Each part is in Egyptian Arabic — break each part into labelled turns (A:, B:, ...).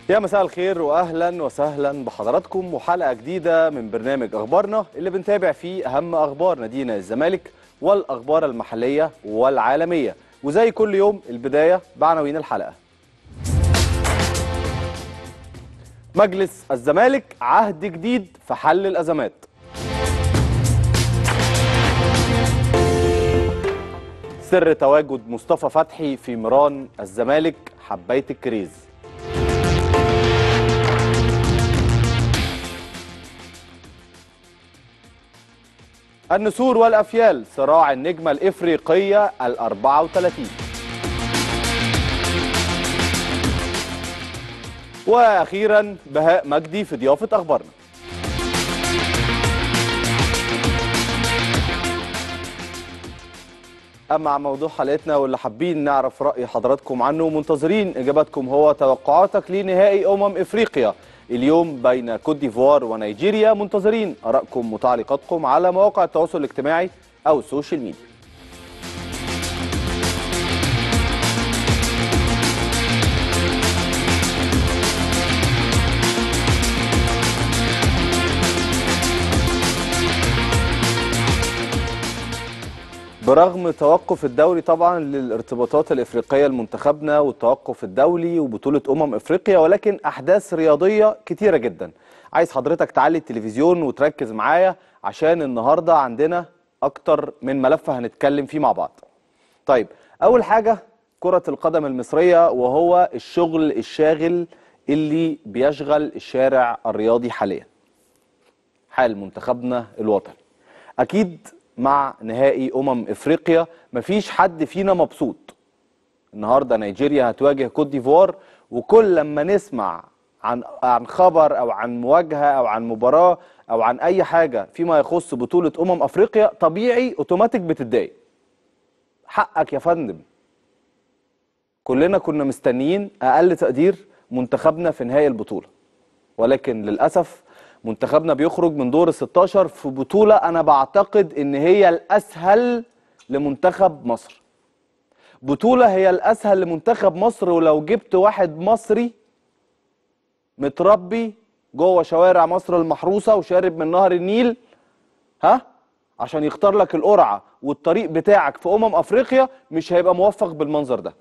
A: يا مساء الخير واهلا وسهلا بحضراتكم وحلقه جديده من برنامج اخبارنا اللي بنتابع فيه اهم اخبار نادينا الزمالك والاخبار المحليه والعالميه وزي كل يوم البدايه بعناوين الحلقه مجلس الزمالك عهد جديد في حل الازمات سر تواجد مصطفى فتحي في مران الزمالك حبيت الكريز النسور والأفيال صراع النجمة الإفريقية ال 34 وأخيرا بهاء مجدي في ضيافة أخبارنا أما عن موضوع حلقتنا واللي حابين نعرف رأي حضراتكم عنه ومنتظرين إجاباتكم هو توقعاتك لنهائي أمم إفريقيا اليوم بين كوت ديفوار ونيجيريا منتظرين آرائكم وتعليقاتكم على مواقع التواصل الاجتماعي أو السوشيال ميديا برغم توقف الدوري طبعا للارتباطات الافريقيه لمنتخبنا والتوقف الدولي وبطوله امم افريقيا ولكن احداث رياضيه كتيره جدا عايز حضرتك تعلي التلفزيون وتركز معايا عشان النهارده عندنا اكتر من ملف هنتكلم فيه مع بعض طيب اول حاجه كره القدم المصريه وهو الشغل الشاغل اللي بيشغل الشارع الرياضي حاليا حال منتخبنا الوطني اكيد مع نهائي امم افريقيا مفيش حد فينا مبسوط النهارده نيجيريا هتواجه كوت ديفوار وكل لما نسمع عن عن خبر او عن مواجهه او عن مباراه او عن اي حاجه فيما يخص بطوله امم افريقيا طبيعي اوتوماتيك بتتضايق حقك يا فندم كلنا كنا مستنيين اقل تقدير منتخبنا في نهائي البطوله ولكن للاسف منتخبنا بيخرج من دور ال 16 في بطولة أنا بعتقد إن هي الأسهل لمنتخب مصر. بطولة هي الأسهل لمنتخب مصر ولو جبت واحد مصري متربي جوه شوارع مصر المحروسة وشارب من نهر النيل ها عشان يختار لك القرعة والطريق بتاعك في أمم أفريقيا مش هيبقى موفق بالمنظر ده.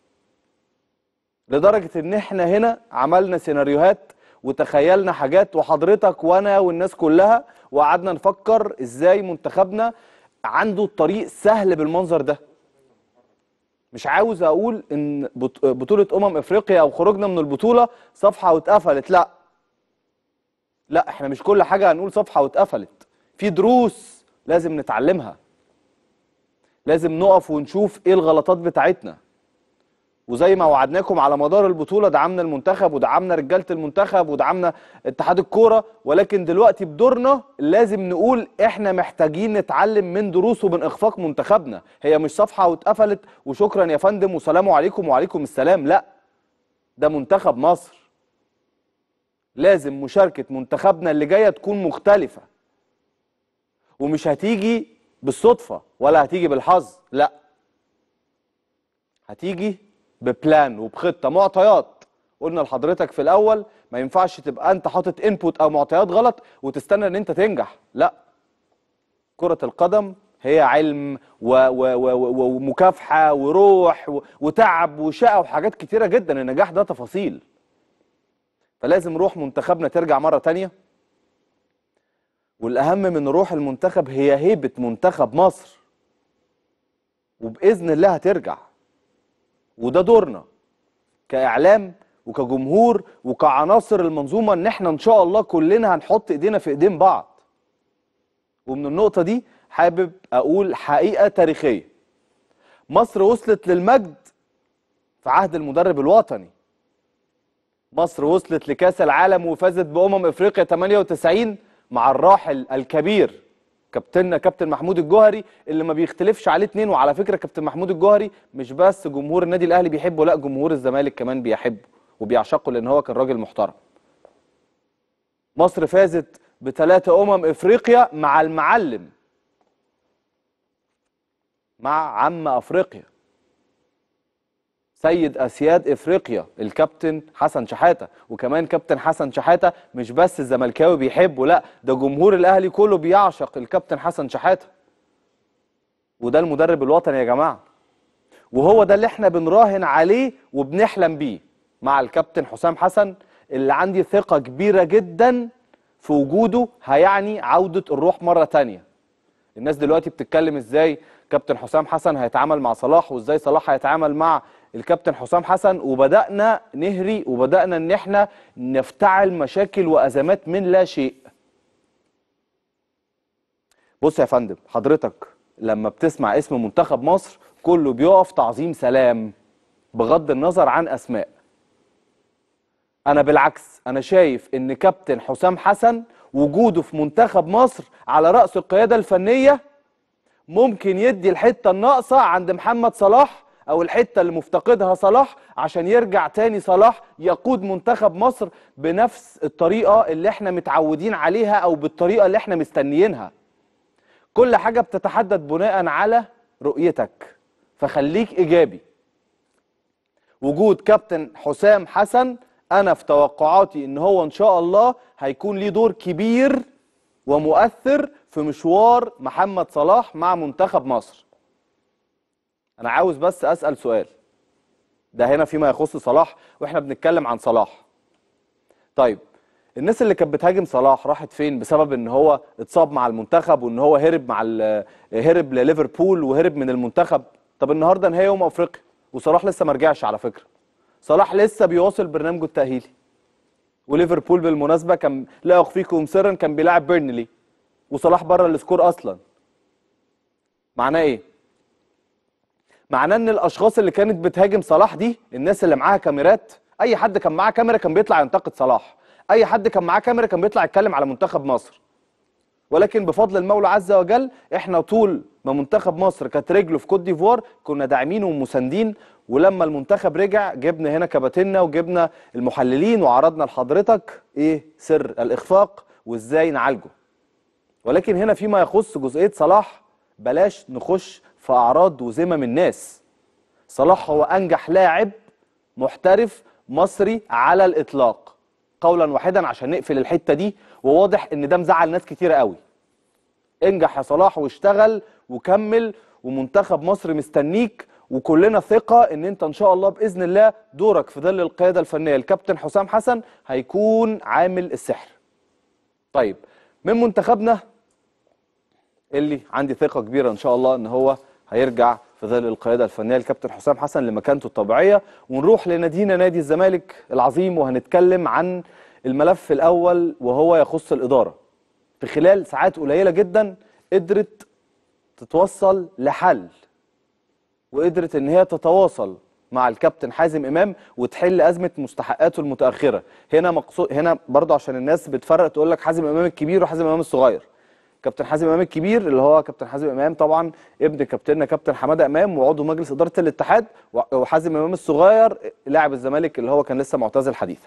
A: لدرجة إن إحنا هنا عملنا سيناريوهات وتخيلنا حاجات وحضرتك وانا والناس كلها وقعدنا نفكر ازاي منتخبنا عنده الطريق سهل بالمنظر ده مش عاوز اقول ان بطولة امم افريقيا او خروجنا من البطولة صفحة واتقفلت لا لا احنا مش كل حاجة هنقول صفحة واتقفلت في دروس لازم نتعلمها لازم نقف ونشوف ايه الغلطات بتاعتنا وزي ما وعدناكم على مدار البطوله دعمنا المنتخب ودعمنا رجاله المنتخب ودعمنا اتحاد الكوره ولكن دلوقتي بدورنا لازم نقول احنا محتاجين نتعلم من دروس ومن اخفاق منتخبنا هي مش صفحه واتقفلت وشكرا يا فندم وسلام عليكم وعليكم السلام لا ده منتخب مصر لازم مشاركه منتخبنا اللي جايه تكون مختلفه ومش هتيجي بالصدفه ولا هتيجي بالحظ لا هتيجي ببلان وبخطه معطيات قلنا لحضرتك في الاول ما ينفعش تبقى انت حاطط انبوت او معطيات غلط وتستنى ان انت تنجح لا كره القدم هي علم ومكافحه وروح وتعب وشقه وحاجات كتيره جدا النجاح ده تفاصيل فلازم روح منتخبنا ترجع مره تانية والاهم من روح المنتخب هي هيبه منتخب مصر وباذن الله هترجع وده دورنا كاعلام وكجمهور وكعناصر المنظومه ان احنا ان شاء الله كلنا هنحط ايدينا في ايدين بعض ومن النقطه دي حابب اقول حقيقه تاريخيه مصر وصلت للمجد في عهد المدرب الوطني مصر وصلت لكاس العالم وفازت بامم افريقيا 98 مع الراحل الكبير كابتننا كابتن محمود الجوهري اللي ما بيختلفش عليه اتنين وعلى فكره كابتن محمود الجوهري مش بس جمهور النادي الاهلي بيحبه لا جمهور الزمالك كمان بيحبه وبيعشقه لان هو كان راجل محترم. مصر فازت بثلاثه امم افريقيا مع المعلم مع عم افريقيا سيد اسياد افريقيا الكابتن حسن شحاته وكمان كابتن حسن شحاته مش بس الزملكاوي بيحبه لا ده جمهور الاهلي كله بيعشق الكابتن حسن شحاته وده المدرب الوطني يا جماعه وهو ده اللي احنا بنراهن عليه وبنحلم بيه مع الكابتن حسام حسن اللي عندي ثقه كبيره جدا في وجوده هيعني عوده الروح مره تانية الناس دلوقتي بتتكلم ازاي كابتن حسام حسن هيتعامل مع صلاح وازاي صلاح هيتعامل مع الكابتن حسام حسن وبدانا نهري وبدانا ان احنا نفتعل مشاكل وازمات من لا شيء بص يا فندم حضرتك لما بتسمع اسم منتخب مصر كله بيقف تعظيم سلام بغض النظر عن اسماء انا بالعكس انا شايف ان كابتن حسام حسن وجوده في منتخب مصر على راس القياده الفنيه ممكن يدي الحته الناقصه عند محمد صلاح او الحته اللي مفتقدها صلاح عشان يرجع تاني صلاح يقود منتخب مصر بنفس الطريقه اللي احنا متعودين عليها او بالطريقه اللي احنا مستنيينها كل حاجه بتتحدد بناء على رؤيتك فخليك ايجابي وجود كابتن حسام حسن انا في توقعاتي ان هو ان شاء الله هيكون ليه دور كبير ومؤثر في مشوار محمد صلاح مع منتخب مصر انا عاوز بس اسال سؤال ده هنا فيما يخص صلاح واحنا بنتكلم عن صلاح طيب الناس اللي كانت بتهاجم صلاح راحت فين بسبب ان هو اتصاب مع المنتخب وان هو هرب مع ال- هرب لليفربول وهرب من المنتخب طب النهارده نهائي يوم افريقيا وصلاح لسه ما رجعش على فكره صلاح لسه بيواصل برنامجه التاهيلي وليفربول بالمناسبه كان لا اخفيكم سرا كان بيلاعب بيرنلي وصلاح بره السكور اصلا معناه ايه معناه ان الاشخاص اللي كانت بتهاجم صلاح دي الناس اللي معاها كاميرات اي حد كان معاه كاميرا كان بيطلع ينتقد صلاح اي حد كان معاه كاميرا كان بيطلع يتكلم على منتخب مصر ولكن بفضل المولى عز وجل احنا طول ما منتخب مصر كانت رجله في كوت ديفوار كنا داعمين ومساندين ولما المنتخب رجع جبنا هنا كباتنة وجبنا المحللين وعرضنا لحضرتك ايه سر الاخفاق وازاي نعالجه ولكن هنا فيما يخص جزئيه صلاح بلاش نخش في اعراض وذمم الناس صلاح هو انجح لاعب محترف مصري على الاطلاق قولا واحدا عشان نقفل الحته دي وواضح ان ده مزعل ناس كتيره قوي انجح يا صلاح واشتغل وكمل ومنتخب مصر مستنيك وكلنا ثقه ان انت ان شاء الله باذن الله دورك في ظل القياده الفنيه الكابتن حسام حسن هيكون عامل السحر طيب من منتخبنا اللي عندي ثقه كبيره ان شاء الله ان هو هيرجع في ظل القياده الفنيه الكابتن حسام حسن لمكانته الطبيعيه ونروح لنادينا نادي الزمالك العظيم وهنتكلم عن الملف الاول وهو يخص الاداره في خلال ساعات قليله جدا قدرت تتوصل لحل وقدرت ان هي تتواصل مع الكابتن حازم امام وتحل ازمه مستحقاته المتاخره هنا مقصود هنا برضه عشان الناس بتفرق تقول لك حازم امام الكبير وحازم امام الصغير كابتن حازم امام الكبير اللي هو كابتن حازم امام طبعا ابن كابتننا كابتن حماده امام وعضو مجلس اداره الاتحاد وحازم امام الصغير لاعب الزمالك اللي هو كان لسه معتزل حديثا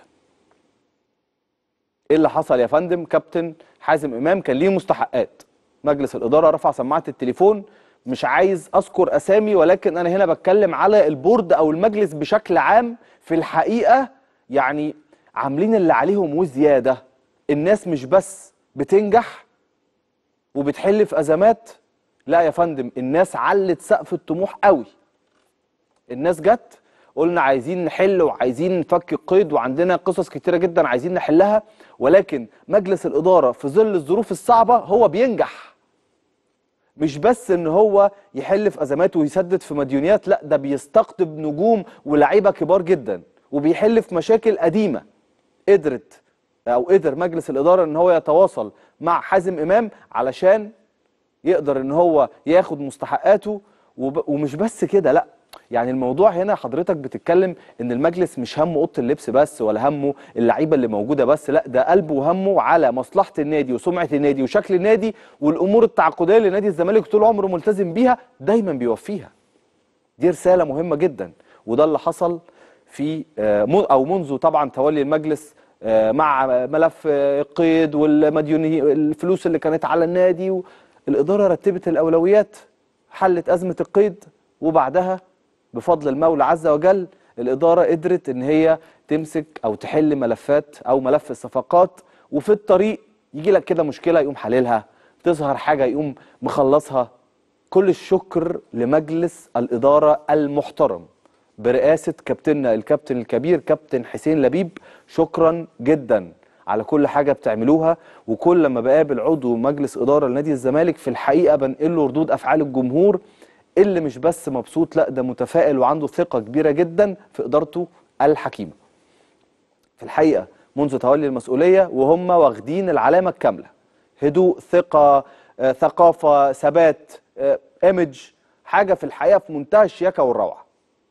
A: ايه اللي حصل يا فندم كابتن حازم امام كان ليه مستحقات مجلس الاداره رفع سماعه التليفون مش عايز اذكر اسامي ولكن انا هنا بتكلم على البورد او المجلس بشكل عام في الحقيقه يعني عاملين اللي عليهم وزياده الناس مش بس بتنجح وبتحل في ازمات لا يا فندم الناس علت سقف الطموح قوي الناس جت قلنا عايزين نحل وعايزين نفك القيد وعندنا قصص كتيره جدا عايزين نحلها ولكن مجلس الاداره في ظل الظروف الصعبه هو بينجح مش بس ان هو يحل في ازمات ويسدد في مديونيات لا ده بيستقطب نجوم ولاعيبه كبار جدا وبيحل في مشاكل قديمه قدرت او قدر مجلس الاداره ان هو يتواصل مع حازم امام علشان يقدر ان هو ياخد مستحقاته وب... ومش بس كده لا يعني الموضوع هنا حضرتك بتتكلم ان المجلس مش همه اوضه اللبس بس ولا همه اللعيبه اللي موجوده بس لا ده قلبه وهمه على مصلحه النادي وسمعه النادي وشكل النادي والامور التعاقديه اللي نادي الزمالك طول عمره ملتزم بيها دايما بيوفيها دي رساله مهمه جدا وده اللي حصل في او منذ طبعا تولي المجلس مع ملف القيد والمديوني الفلوس اللي كانت على النادي الاداره رتبت الاولويات حلت ازمه القيد وبعدها بفضل المولى عز وجل الاداره قدرت ان هي تمسك او تحل ملفات او ملف الصفقات وفي الطريق يجي لك كده مشكله يقوم حللها تظهر حاجه يقوم مخلصها كل الشكر لمجلس الاداره المحترم برئاسه كابتننا الكابتن الكبير كابتن حسين لبيب شكرا جدا على كل حاجه بتعملوها وكل لما بقابل عضو مجلس اداره لنادي الزمالك في الحقيقه بنقل له ردود افعال الجمهور اللي مش بس مبسوط لا ده متفائل وعنده ثقه كبيره جدا في ادارته الحكيمه. في الحقيقه منذ تولي المسؤوليه وهم واخدين العلامه الكامله. هدوء، ثقه، آه، ثقافه، ثبات، آه، ايمج، حاجه في الحقيقه في منتهى الشياكه والروعه.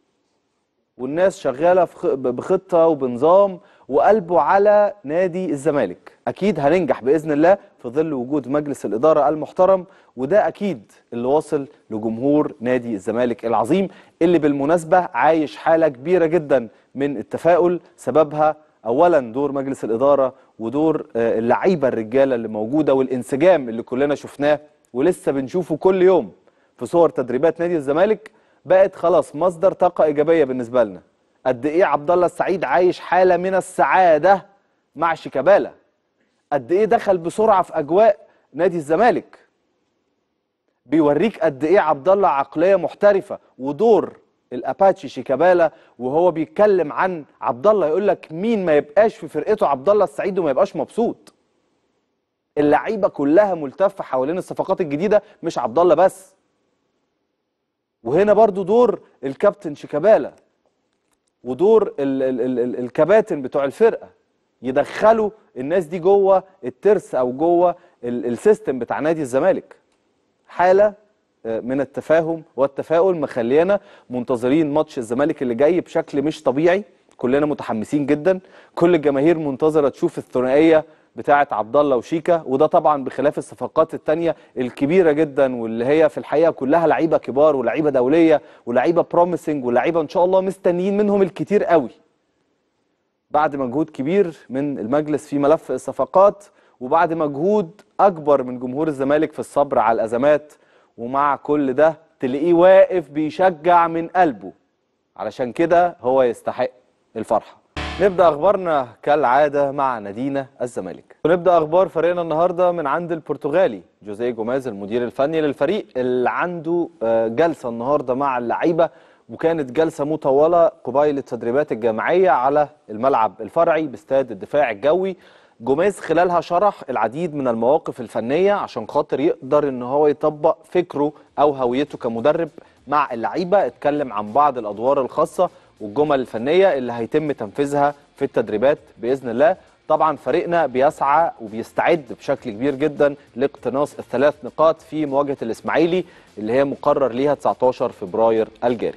A: والناس شغاله في خ- بخطه وبنظام وقلبه على نادي الزمالك اكيد هننجح باذن الله في ظل وجود مجلس الاداره المحترم وده اكيد اللي واصل لجمهور نادي الزمالك العظيم اللي بالمناسبه عايش حاله كبيره جدا من التفاؤل سببها اولا دور مجلس الاداره ودور آه، اللعيبه الرجاله اللي موجوده والانسجام اللي كلنا شفناه ولسه بنشوفه كل يوم في صور تدريبات نادي الزمالك بقت خلاص مصدر طاقه ايجابيه بالنسبه لنا قد ايه عبد الله السعيد عايش حاله من السعاده مع شيكابالا قد ايه دخل بسرعه في اجواء نادي الزمالك بيوريك قد ايه عبد الله عقليه محترفه ودور الاباتشي شيكابالا وهو بيتكلم عن عبد الله يقول لك مين ما يبقاش في فرقته عبد الله السعيد وما يبقاش مبسوط اللعيبه كلها ملتفه حوالين الصفقات الجديده مش عبد الله بس وهنا برضو دور الكابتن شيكابالا ودور ال ال ال ال الكباتن بتوع الفرقه يدخلوا الناس دي جوه الترس او جوه ال- السيستم بتاع نادي الزمالك حاله آه، من التفاهم والتفاؤل مخلينا منتظرين ماتش الزمالك اللي جاي بشكل مش طبيعي كلنا متحمسين جدا كل الجماهير منتظره تشوف الثنائيه بتاعه عبد الله وشيكا وده طبعا بخلاف الصفقات التانية الكبيره جدا واللي هي في الحقيقه كلها لعيبه كبار ولعيبه دوليه ولعيبه بروميسنج ولعيبه ان شاء الله مستنيين منهم الكتير قوي بعد مجهود كبير من المجلس في ملف الصفقات وبعد مجهود اكبر من جمهور الزمالك في الصبر على الازمات ومع كل ده تلاقيه واقف بيشجع من قلبه علشان كده هو يستحق الفرحه نبدا اخبارنا كالعاده مع نادينا الزمالك ونبدا اخبار فريقنا النهارده من عند البرتغالي جوزيه جوماز المدير الفني للفريق اللي عنده آه، جلسه النهارده مع اللعيبه وكانت جلسه مطوله قبيل التدريبات الجامعيه على الملعب الفرعي باستاد الدفاع الجوي جوميز خلالها شرح العديد من المواقف الفنيه عشان خاطر يقدر ان هو يطبق فكره او هويته كمدرب مع اللعيبه اتكلم عن بعض الادوار الخاصه والجمل الفنيه اللي هيتم تنفيذها في التدريبات باذن الله طبعا فريقنا بيسعى وبيستعد بشكل كبير جدا لاقتناص الثلاث نقاط في مواجهه الاسماعيلي اللي هي مقرر ليها 19 فبراير الجاري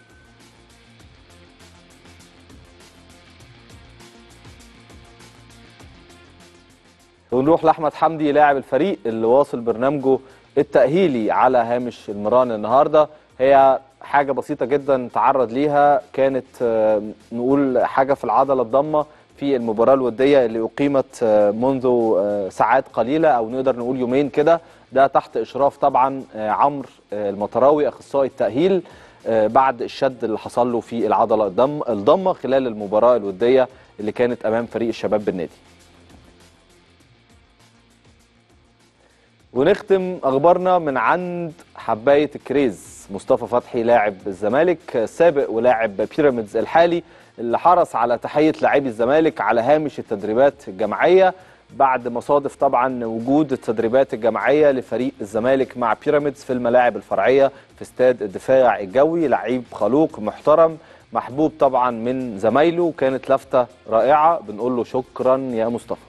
A: ونروح لاحمد حمدي لاعب الفريق اللي واصل برنامجه التاهيلي على هامش المران النهارده هي حاجه بسيطه جدا تعرض ليها كانت آه، نقول حاجه في العضله الضمه في المباراه الوديه اللي اقيمت آه، منذ آه، ساعات قليله او نقدر نقول يومين كده ده تحت اشراف طبعا آه، عمرو آه، المطراوي اخصائي التاهيل آه، بعد الشد اللي حصل له في العضله الضم الضمه خلال المباراه الوديه اللي كانت امام فريق الشباب بالنادي ونختم اخبارنا من عند حبايه الكريز مصطفى فتحي لاعب الزمالك السابق ولاعب بيراميدز الحالي اللي حرص على تحيه لاعبي الزمالك على هامش التدريبات الجماعيه بعد مصادف طبعا وجود التدريبات الجماعيه لفريق الزمالك مع بيراميدز في الملاعب الفرعيه في استاد الدفاع الجوي لعيب خلوق محترم محبوب طبعا من زمايله وكانت لفته رائعه بنقول له شكرا يا مصطفى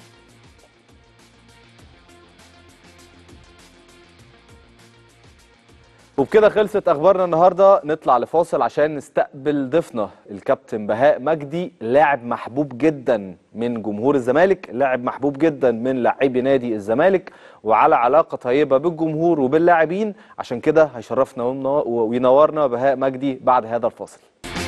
A: وبكده خلصت اخبارنا النهارده نطلع لفاصل عشان نستقبل ضيفنا الكابتن بهاء مجدي لاعب محبوب جدا من جمهور الزمالك لاعب محبوب جدا من لاعبي نادي الزمالك وعلى علاقه طيبه بالجمهور وباللاعبين عشان كده هيشرفنا ومنا- وينورنا بهاء مجدي بعد هذا الفاصل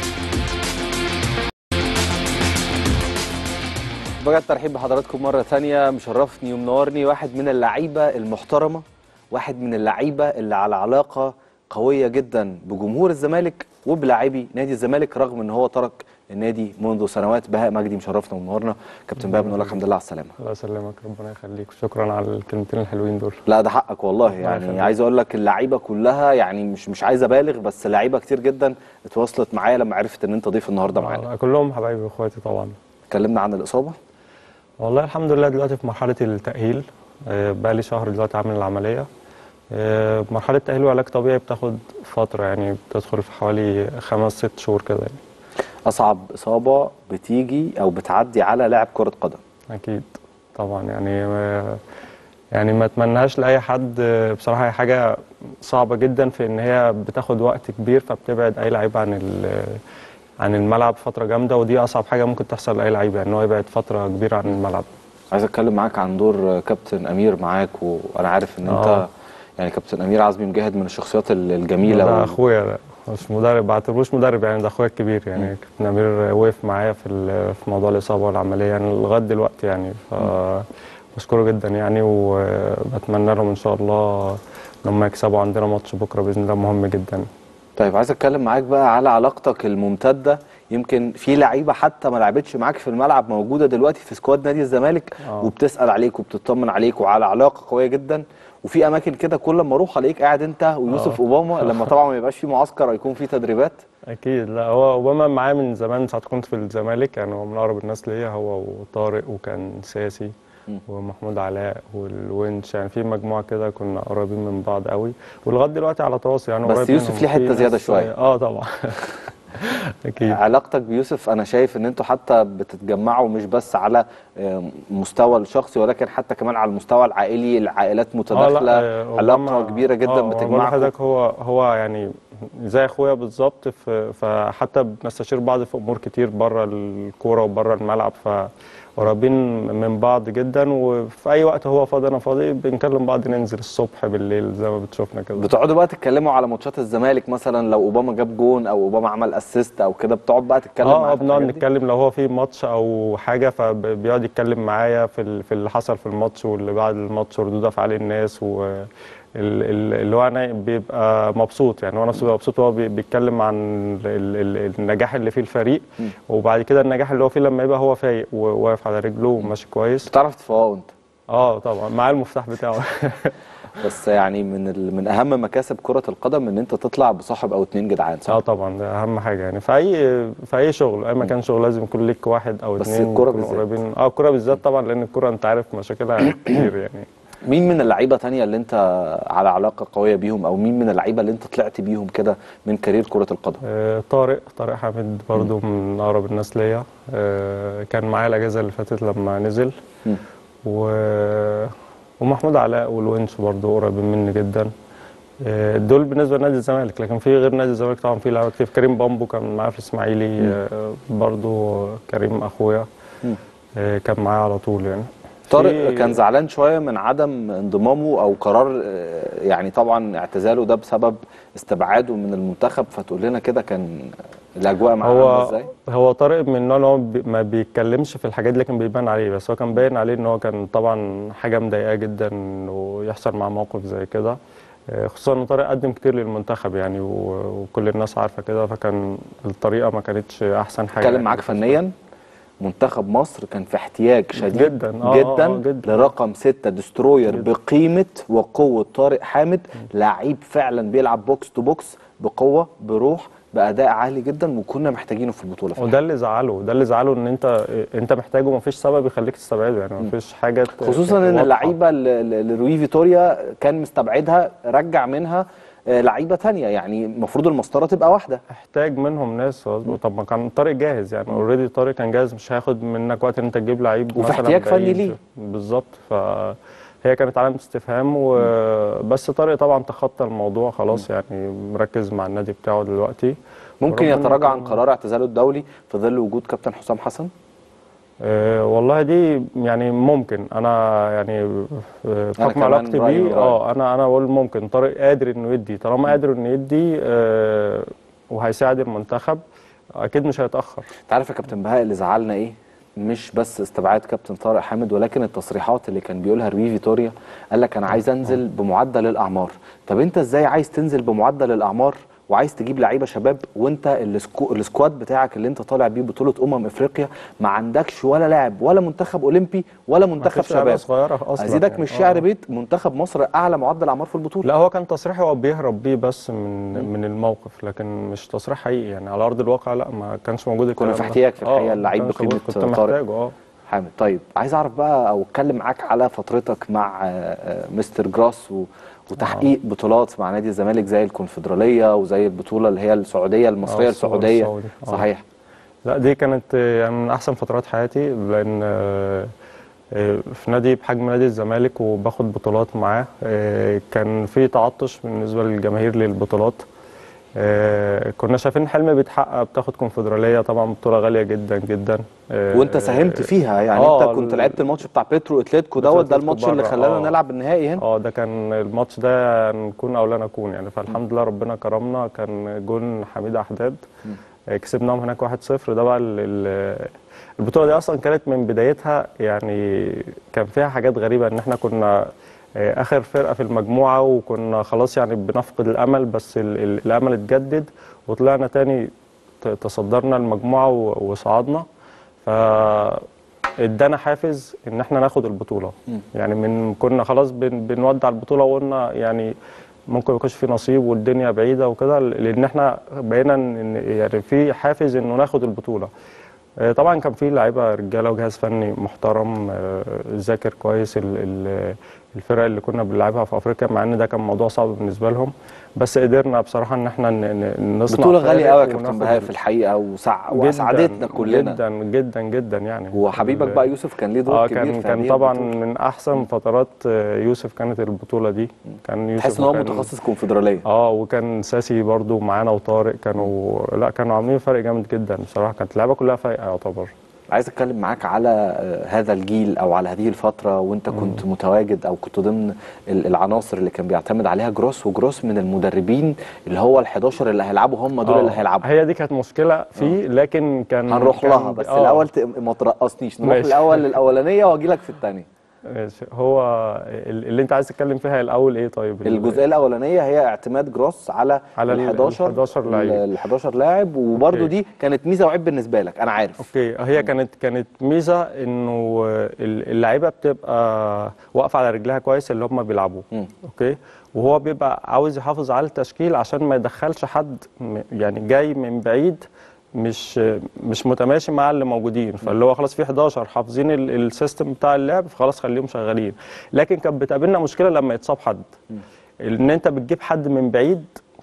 A: بجد ترحيب بحضراتكم مرة تانية مشرفني ومنورني واحد من اللعيبة المحترمة واحد من اللعيبة اللي على علاقة قوية جدا بجمهور الزمالك وبلاعبي نادي الزمالك رغم ان هو ترك النادي منذ سنوات بهاء مجدي مشرفنا ومنورنا كابتن بهاء بنقول لك الحمد لله على السلامه
B: الله يسلمك ربنا يخليك شكرا على الكلمتين الحلوين دول
A: لا ده حقك والله يعني
B: يخليك.
A: عايز اقول لك اللعيبه كلها يعني مش مش عايز ابالغ بس لعيبه كتير جدا اتواصلت معايا لما عرفت ان انت ضيف النهارده معانا
B: آه، كلهم حبايبي واخواتي طبعا
A: اتكلمنا عن الاصابه
B: والله الحمد لله دلوقتي في مرحله التاهيل آه، بقى لي شهر دلوقتي عامل العمليه آه، مرحله التاهيل وعلاج طبيعي بتاخد فتره يعني بتدخل في حوالي خمس ست شهور كده يعني
A: اصعب اصابه بتيجي او بتعدي على لاعب كره قدم
B: اكيد طبعا يعني ما يعني ما اتمناهاش لاي حد آه، بصراحه هي حاجه صعبه جدا في ان هي بتاخد وقت كبير فبتبعد اي لعيب عن ال- عن الملعب فتره جامده ودي اصعب حاجه ممكن تحصل لاي لعيب يعني ان هو يبعد فتره كبيره عن الملعب
A: عايز اتكلم معاك عن دور كابتن امير معاك وانا عارف ان انت
B: آه.
A: يعني كابتن امير عزمي مجاهد من الشخصيات ال- الجميله
B: ده
A: وال-
B: اخويا ده مش مدرب بعتبروش مدرب يعني ده اخويا الكبير يعني كابتن امير وقف معايا في ال- في موضوع الاصابه والعمليه يعني لغايه دلوقتي يعني ف بشكره جدا يعني وبتمنى لهم ان شاء الله ان هم يكسبوا عندنا ماتش بكره باذن الله مهم جدا
A: طيب عايز اتكلم معاك بقى على علاقتك الممتده يمكن في لعيبه حتى ما لعبتش معاك في الملعب موجوده دلوقتي في سكواد نادي الزمالك
B: آه.
A: وبتسال عليك وبتطمن عليك وعلى علاقه قويه جدا وفي اماكن كده كل ما اروح الاقيك قاعد انت ويوسف
B: آه.
A: اوباما لما طبعا ما يبقاش في معسكر او يكون في تدريبات
B: اكيد لا هو اوباما معايا من زمان ساعه كنت في الزمالك يعني هو من اقرب الناس ليا هو وطارق وكان ساسي
A: مم.
B: ومحمود علاء والونش يعني في مجموعه كده كنا قريبين من بعض قوي ولغايه دلوقتي على تواصل يعني
A: بس
B: قريب
A: يوسف
B: منهم.
A: ليه حتة
B: في
A: زيادة
B: ناس-
A: شوية.
B: اه طبعا اكيد
A: علاقتك بيوسف انا شايف ان انتوا حتى بتتجمعوا مش بس على آه، مستوى الشخصي ولكن حتى كمان على المستوى العائلي العائلات متداخله
B: آه،
A: علاقه
B: أوباما-
A: كبيره جدا
B: آه، بقول
A: بتجمعكم
B: لحضرتك هو هو يعني زي اخويا بالظبط ف- فحتى بنستشير بعض في امور كتير بره الكوره وبره الملعب فقريبين من بعض جدا وفي اي وقت هو فاضي انا فاضي بنكلم بعض ننزل الصبح بالليل زي ما بتشوفنا كده
A: بتقعدوا بقى تتكلموا على ماتشات الزمالك مثلا لو اوباما جاب جون او اوباما عمل اسيست او كده بتقعد بقى تتكلم
B: اه
A: معاه
B: اه
A: في
B: بنقعد
A: الحاجات دي؟
B: نتكلم لو هو في ماتش او حاجه فبيقعد يتكلم معايا في ال- في اللي حصل في الماتش واللي بعد الماتش وردود افعال الناس و ال- ال- اللي هو انا بيبقى مبسوط يعني هو نفسه بيبقى مبسوط وهو بي- بيتكلم عن ال- ال- النجاح اللي فيه الفريق وبعد كده النجاح اللي هو فيه لما يبقى هو فايق وواقف على رجله وماشي كويس
A: بتعرف تفوقه انت
B: اه طبعا معاه المفتاح بتاعه
A: بس يعني من ال... من اهم مكاسب كره القدم ان انت تطلع بصاحب او اتنين جدعان صح
B: اه طبعا ده اهم حاجه يعني في اي في اي شغل اي مكان شغل لازم يكون ليك واحد او
A: بس
B: اتنين
A: الكرة
B: يكونوا
A: بالذات.
B: قريبين اه الكوره بالذات طبعا لان الكوره انت عارف مشاكلها كتير يعني
A: مين من اللعيبه تانية اللي انت على علاقه قويه بيهم او مين من اللعيبه اللي انت طلعت بيهم كده من كارير كره القدم
B: آه، طارق طارق حامد برضو من اقرب الناس ليا آه، كان معايا الاجازه اللي فاتت لما نزل
A: مم.
B: و... ومحمود علاء والونش برضو قريبين مني جدا آه، دول بالنسبه لنادي الزمالك لكن في غير نادي الزمالك طبعا في لعيبه كتير كريم بامبو كان معايا في الاسماعيلي آه، برضو كريم اخويا
A: مم.
B: آه، كان معايا على طول يعني
A: طارق
B: في-
A: كان زعلان شويه من عدم انضمامه او قرار آه، يعني طبعا اعتزاله ده بسبب استبعاده من المنتخب فتقول لنا كده كان الاجواء معاه عامله
B: هو
A: ازاي
B: هو طارق من النوع اللي هو بي- ما بيتكلمش في الحاجات دي لكن بيبان عليه بس هو كان باين عليه ان هو كان طبعا حاجه مضايقاه جدا انه يحصل معاه موقف زي كده آه، خصوصا ان طارق قدم كتير للمنتخب يعني و- وكل الناس عارفه كده فكان الطريقه ما كانتش احسن حاجه
A: اتكلم
B: يعني
A: معاك
B: بالنسبة
A: فنيا منتخب مصر كان في احتياج شديد
B: جداً، آه،
A: جدا,
B: آه، آه، جداً.
A: لرقم ستة دستروير بقيمة وقوة طارق حامد لعيب فعلا بيلعب بوكس تو بوكس بقوة بروح بأداء عالي جدا وكنا محتاجينه في البطولة في
B: وده اللي زعله ده اللي زعله ان انت انت محتاجه ومفيش سبب يخليك تستبعده يعني مفيش حاجه ت-
A: خصوصا ان
B: واضحة.
A: اللعيبه اللي اللي روي فيتوريا كان مستبعدها رجع منها آه، لعيبه تانية يعني المفروض المسطره تبقى واحده
B: احتاج منهم ناس طب ما كان طارق جاهز يعني اوريدي طارق كان جاهز مش هياخد منك وقت ان انت تجيب لعيب
A: وفي
B: مثلاً
A: احتياج فني
B: بعيد.
A: ليه.
B: بالظبط فهي كانت علامه استفهام وبس طارق طبعا تخطى الموضوع خلاص يعني مركز مع النادي بتاعه دلوقتي
A: ممكن
B: وربنا
A: يتراجع عن
B: يكرمه.
A: قرار اعتزاله الدولي في ظل وجود كابتن حسام حسن
B: أه والله دي يعني ممكن انا يعني أه، بحكم
A: كمان
B: علاقتي
A: رأيي من
B: بيه
A: رأيك.
B: اه انا انا بقول ممكن طارق قادر انه يدي طالما قادر انه يدي أه وهيساعد المنتخب اكيد مش هيتاخر
A: انت عارف يا كابتن بهاء اللي زعلنا ايه مش بس استبعاد كابتن طارق حامد ولكن التصريحات اللي كان بيقولها روي فيتوريا قال لك انا عايز انزل بمعدل الاعمار طب انت ازاي عايز تنزل بمعدل الاعمار وعايز تجيب لعيبه شباب وانت السكو... السكواد بتاعك اللي انت طالع بيه بطوله امم افريقيا ما عندكش ولا لاعب ولا منتخب اولمبي ولا منتخب
B: فيش لعيبة
A: شباب
B: صغيره اصلا
A: ازيدك
B: يعني.
A: من الشعر
B: آه.
A: بيت منتخب مصر اعلى معدل اعمار في البطوله
B: لا هو كان تصريح هو بيهرب بيه بس من من الموقف لكن مش تصريح حقيقي يعني على ارض الواقع لا ما كانش موجود
A: كنا
B: الكلام
A: في
B: ده.
A: احتياج في الحقيقة
B: آه،
A: اللعيب
B: ما كانش
A: بقيمة
B: موجود. كنت
A: طارق.
B: محتاجه اه
A: حامد طيب عايز اعرف بقى او اتكلم معاك على فترتك مع آه، آه، مستر جراس و... وتحقيق بطولات مع نادي الزمالك زي الكونفدراليه وزي البطوله اللي هي السعوديه المصريه
B: آه، السوبر
A: السعوديه
B: السعودي. آه.
A: صحيح
B: لا دي كانت آه، يعني من احسن فترات حياتي لان آه، آه، في نادي بحجم نادي الزمالك وباخد بطولات معاه آه، كان في تعطش بالنسبه للجماهير للبطولات آه، كنا شايفين الحلم بيتحقق بتاخد كونفدراليه طبعا بطوله غاليه جدا جدا آه،
A: وانت ساهمت فيها يعني
B: آه،
A: انت كنت
B: ال-
A: لعبت الماتش بتاع بيترو اتلتيكو
B: بيترو
A: دوت ده
B: أتلتيكو
A: الماتش اللي
B: بره،
A: خلانا
B: آه.
A: نلعب النهائي هنا
B: اه ده كان الماتش ده نكون او لا نكون يعني فالحمد لله ربنا كرمنا كان جون حميد احداد آه، كسبناهم هناك 1-0 ده بقى ال- ال- البطوله دي اصلا كانت من بدايتها يعني كان فيها حاجات غريبه ان احنا كنا آه، اخر فرقه في المجموعه وكنا خلاص يعني بنفقد الامل بس ال- ال- الامل اتجدد وطلعنا تاني ت- تصدرنا المجموعه و- وصعدنا ف ادانا حافز ان احنا ناخد البطوله يعني من كنا خلاص بن بنودع البطوله وقلنا يعني ممكن يكونش في نصيب والدنيا بعيده وكده لان احنا بقينا إن- يعني في حافز انه ناخد البطوله آه، طبعا كان في لعيبه رجاله وجهاز فني محترم آه، ذاكر كويس ال- ال- الفرق اللي كنا بنلعبها في افريقيا مع ان ده كان موضوع صعب بالنسبه لهم بس قدرنا بصراحه ان احنا ن- ن- نصنع
A: بطوله غاليه
B: فارق
A: قوي يا كابتن
B: وناخد
A: بهاء في الحقيقه وسع... واسعدتنا كلنا
B: جدا جدا جدا يعني
A: وحبيبك
B: ال-
A: بقى يوسف كان ليه دور
B: اه
A: كبير
B: كان
A: في
B: كان
A: هذه
B: طبعا
A: البطولة.
B: من احسن فترات آه، يوسف كانت البطوله دي كان يوسف
A: تحس ان هو
B: وكان-
A: متخصص كونفدراليه
B: اه وكان ساسي برضو معانا وطارق كانوا لا كانوا عاملين فرق جامد جدا بصراحه كانت اللعبه كلها فايقه يعتبر
A: عايز اتكلم معاك على آه، هذا الجيل او على هذه الفتره وانت كنت متواجد او كنت ضمن ال- العناصر اللي كان بيعتمد عليها جروس وجروس من المدربين اللي هو ال11 اللي هيلعبوا هم دول
B: آه،
A: اللي هيلعبوا
B: هي دي كانت مشكله فيه لكن كان
A: هنروح
B: كان
A: لها بس
B: آه،
A: الاول ت- ما ترقصنيش نروح
B: ماشي.
A: الاول للاولانيه واجي لك في الثانيه
B: ماشي. هو ال- اللي انت عايز تتكلم فيها الاول ايه طيب
A: الجزئيه الاولانيه هي اعتماد جروس على
B: على ال-
A: ال 11
B: ال 11 لعيب.
A: ال 11 لاعب وبرده
B: أوكي.
A: دي كانت ميزه وعيب بالنسبه لك انا عارف
B: اوكي هي كانت كانت ميزه انه ال- اللعيبه بتبقى واقفه على رجلها كويس اللي هم بيلعبوا
A: مم.
B: اوكي وهو بيبقى عاوز يحافظ على التشكيل عشان ما يدخلش حد م- يعني جاي من بعيد مش مش متماشي مع اللي موجودين فاللي هو خلاص في 11 حافظين ال- السيستم بتاع اللعب فخلاص خليهم شغالين لكن كانت بتقابلنا مشكله لما يتصاب حد ان انت بتجيب حد من بعيد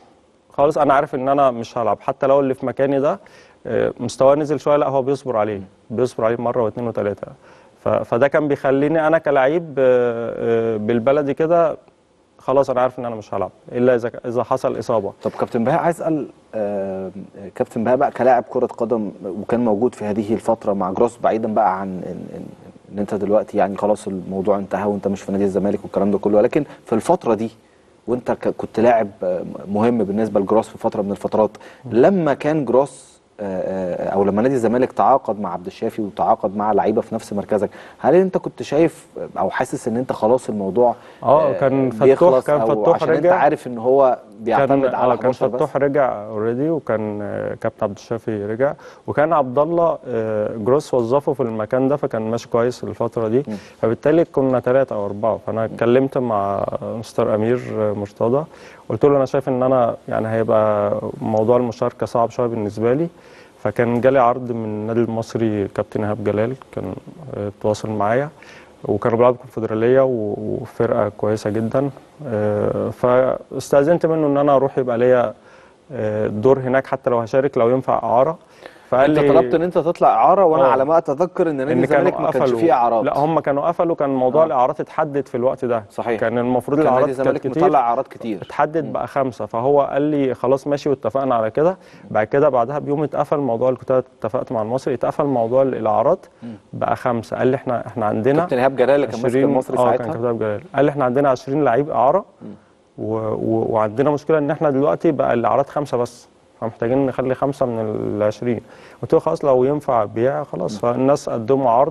B: خالص انا عارف ان انا مش هلعب حتى لو اللي في مكاني ده آه، مستواه نزل شويه لا هو بيصبر عليه بيصبر عليه مره واثنين وثلاثه ف- فده كان بيخليني انا كلاعب آه، آه، بالبلدي كده خلاص انا عارف ان انا مش هلعب الا اذا اذا حصل اصابه
A: طب كابتن بهاء عايز اسال آه، كابتن بهاء بقى كلاعب كره قدم وكان موجود في هذه الفتره مع جروس بعيدا بقى عن ان, إن, إن انت دلوقتي يعني خلاص الموضوع انتهى وانت مش في نادي الزمالك والكلام ده كله ولكن في الفتره دي وانت ك- كنت لاعب آه، مهم بالنسبه لجروس في فتره من الفترات لما كان جروس آه، آه، او لما نادي الزمالك تعاقد مع عبد الشافي وتعاقد مع لعيبه في نفس مركزك هل انت كنت شايف او حاسس ان انت خلاص الموضوع
B: آه، كان فتوح-
A: بيخلص
B: كان
A: أو
B: فتوح
A: عشان انت
B: رجع.
A: عارف ان هو بيعتمد
B: كان
A: على
B: آه كان
A: 11 بس
B: فتوح رجع اوريدي وكان آه، كابتن عبد الشافي رجع وكان عبد الله آه، جروس وظفه في المكان ده فكان ماشي كويس الفتره دي فبالتالي كنا ثلاثه او اربعه فانا اتكلمت مع مستر امير آه، مرتضى قلت له انا شايف ان انا يعني هيبقى موضوع المشاركه صعب شويه بالنسبه لي فكان جالي عرض من النادي المصري كابتن ايهاب جلال كان آه، تواصل معايا وكانوا بيلعبوا كونفدراليه و- وفرقه كويسه جدا آه، فاستاذنت منه ان انا اروح يبقى ليا آه، دور هناك حتى لو هشارك لو ينفع اعاره فقال
A: انت
B: لي
A: طلبت ان انت تطلع اعاره وانا
B: آه.
A: على ما اتذكر ان نادي
B: ان
A: الزمالك
B: كانوا
A: ما كانش
B: قفلوا
A: فيه اعارات
B: لا هم كانوا قفلوا كان موضوع
A: آه.
B: الاعارات اتحدد في الوقت ده
A: صحيح.
B: كان المفروض
A: كان نادي
B: الاعارات كانت
A: الزمالك
B: كتير
A: مطلع اعارات كتير
B: اتحدد بقى خمسه فهو قال لي خلاص ماشي واتفقنا على كده بعد كده بعدها بيوم اتقفل موضوع اللي كنت اتفقت مع المصري اتقفل موضوع الاعارات بقى خمسه قال لي احنا احنا عندنا
A: كابتن ايهاب جلال اللي كان ماسك
B: 20
A: المصري
B: اه كان
A: ساعتها
B: كابتن جلال قال لي احنا عندنا 20 لعيب اعاره و... و... وعندنا مشكله ان احنا دلوقتي بقى الاعارات خمسه بس فمحتاجين نخلي خمسه من ال 20 قلت له خلاص لو ينفع بيع خلاص فالناس قدموا عرض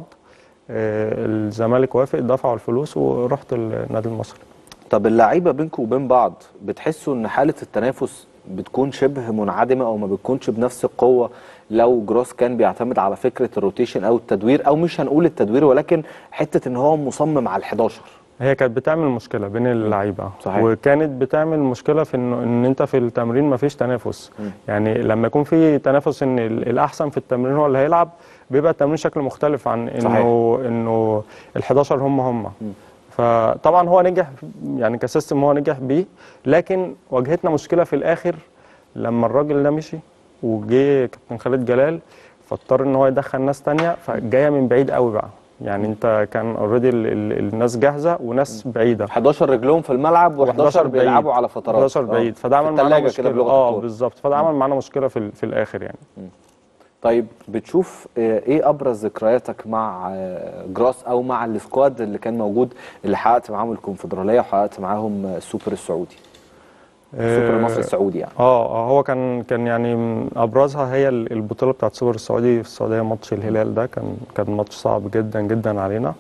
B: آه، الزمالك وافق دفعوا الفلوس ورحت النادي المصري
A: طب اللعيبه بينكم وبين بعض بتحسوا ان حاله التنافس بتكون شبه منعدمه او ما بتكونش بنفس القوه لو جروس كان بيعتمد على فكره الروتيشن او التدوير او مش هنقول التدوير ولكن حته ان هو مصمم على ال11
B: هي كانت بتعمل مشكله بين اللعيبه
A: صحيح.
B: وكانت بتعمل مشكله في انه ان انت في التمرين ما فيش تنافس
A: مم.
B: يعني لما يكون في تنافس ان ال- الاحسن في التمرين هو اللي هيلعب بيبقى التمرين شكله مختلف عن انه انه ال11 هم هم فطبعا هو نجح يعني كسيستم هو نجح بيه لكن واجهتنا مشكله في الاخر لما الراجل ده مشي وجه كابتن خالد جلال فاضطر ان هو يدخل ناس تانية فجايه من بعيد قوي بقى يعني انت كان اوريدي الناس جاهزه وناس بعيده
A: 11 رجلهم في الملعب و11 بيلعبوا على فترات
B: 11
A: آه.
B: بعيد فده
A: في
B: عمل معانا
A: التلاجة
B: مشكله
A: كده بلغة
B: اه
A: الكورة.
B: بالظبط فده عمل معانا مشكله في, ال- في الاخر يعني
A: طيب بتشوف آه، ايه ابرز ذكرياتك مع آه، جراس او مع السكواد اللي كان موجود اللي حققت معاهم الكونفدراليه وحققت معاهم آه، السوبر السعودي السوبر
B: آه،
A: المصري السعودي يعني
B: اه آه، هو كان كان يعني من ابرزها هي ال- البطوله بتاعت سوبر السعودي في السعوديه ماتش الهلال ده كان كان ماتش صعب جدا جدا علينا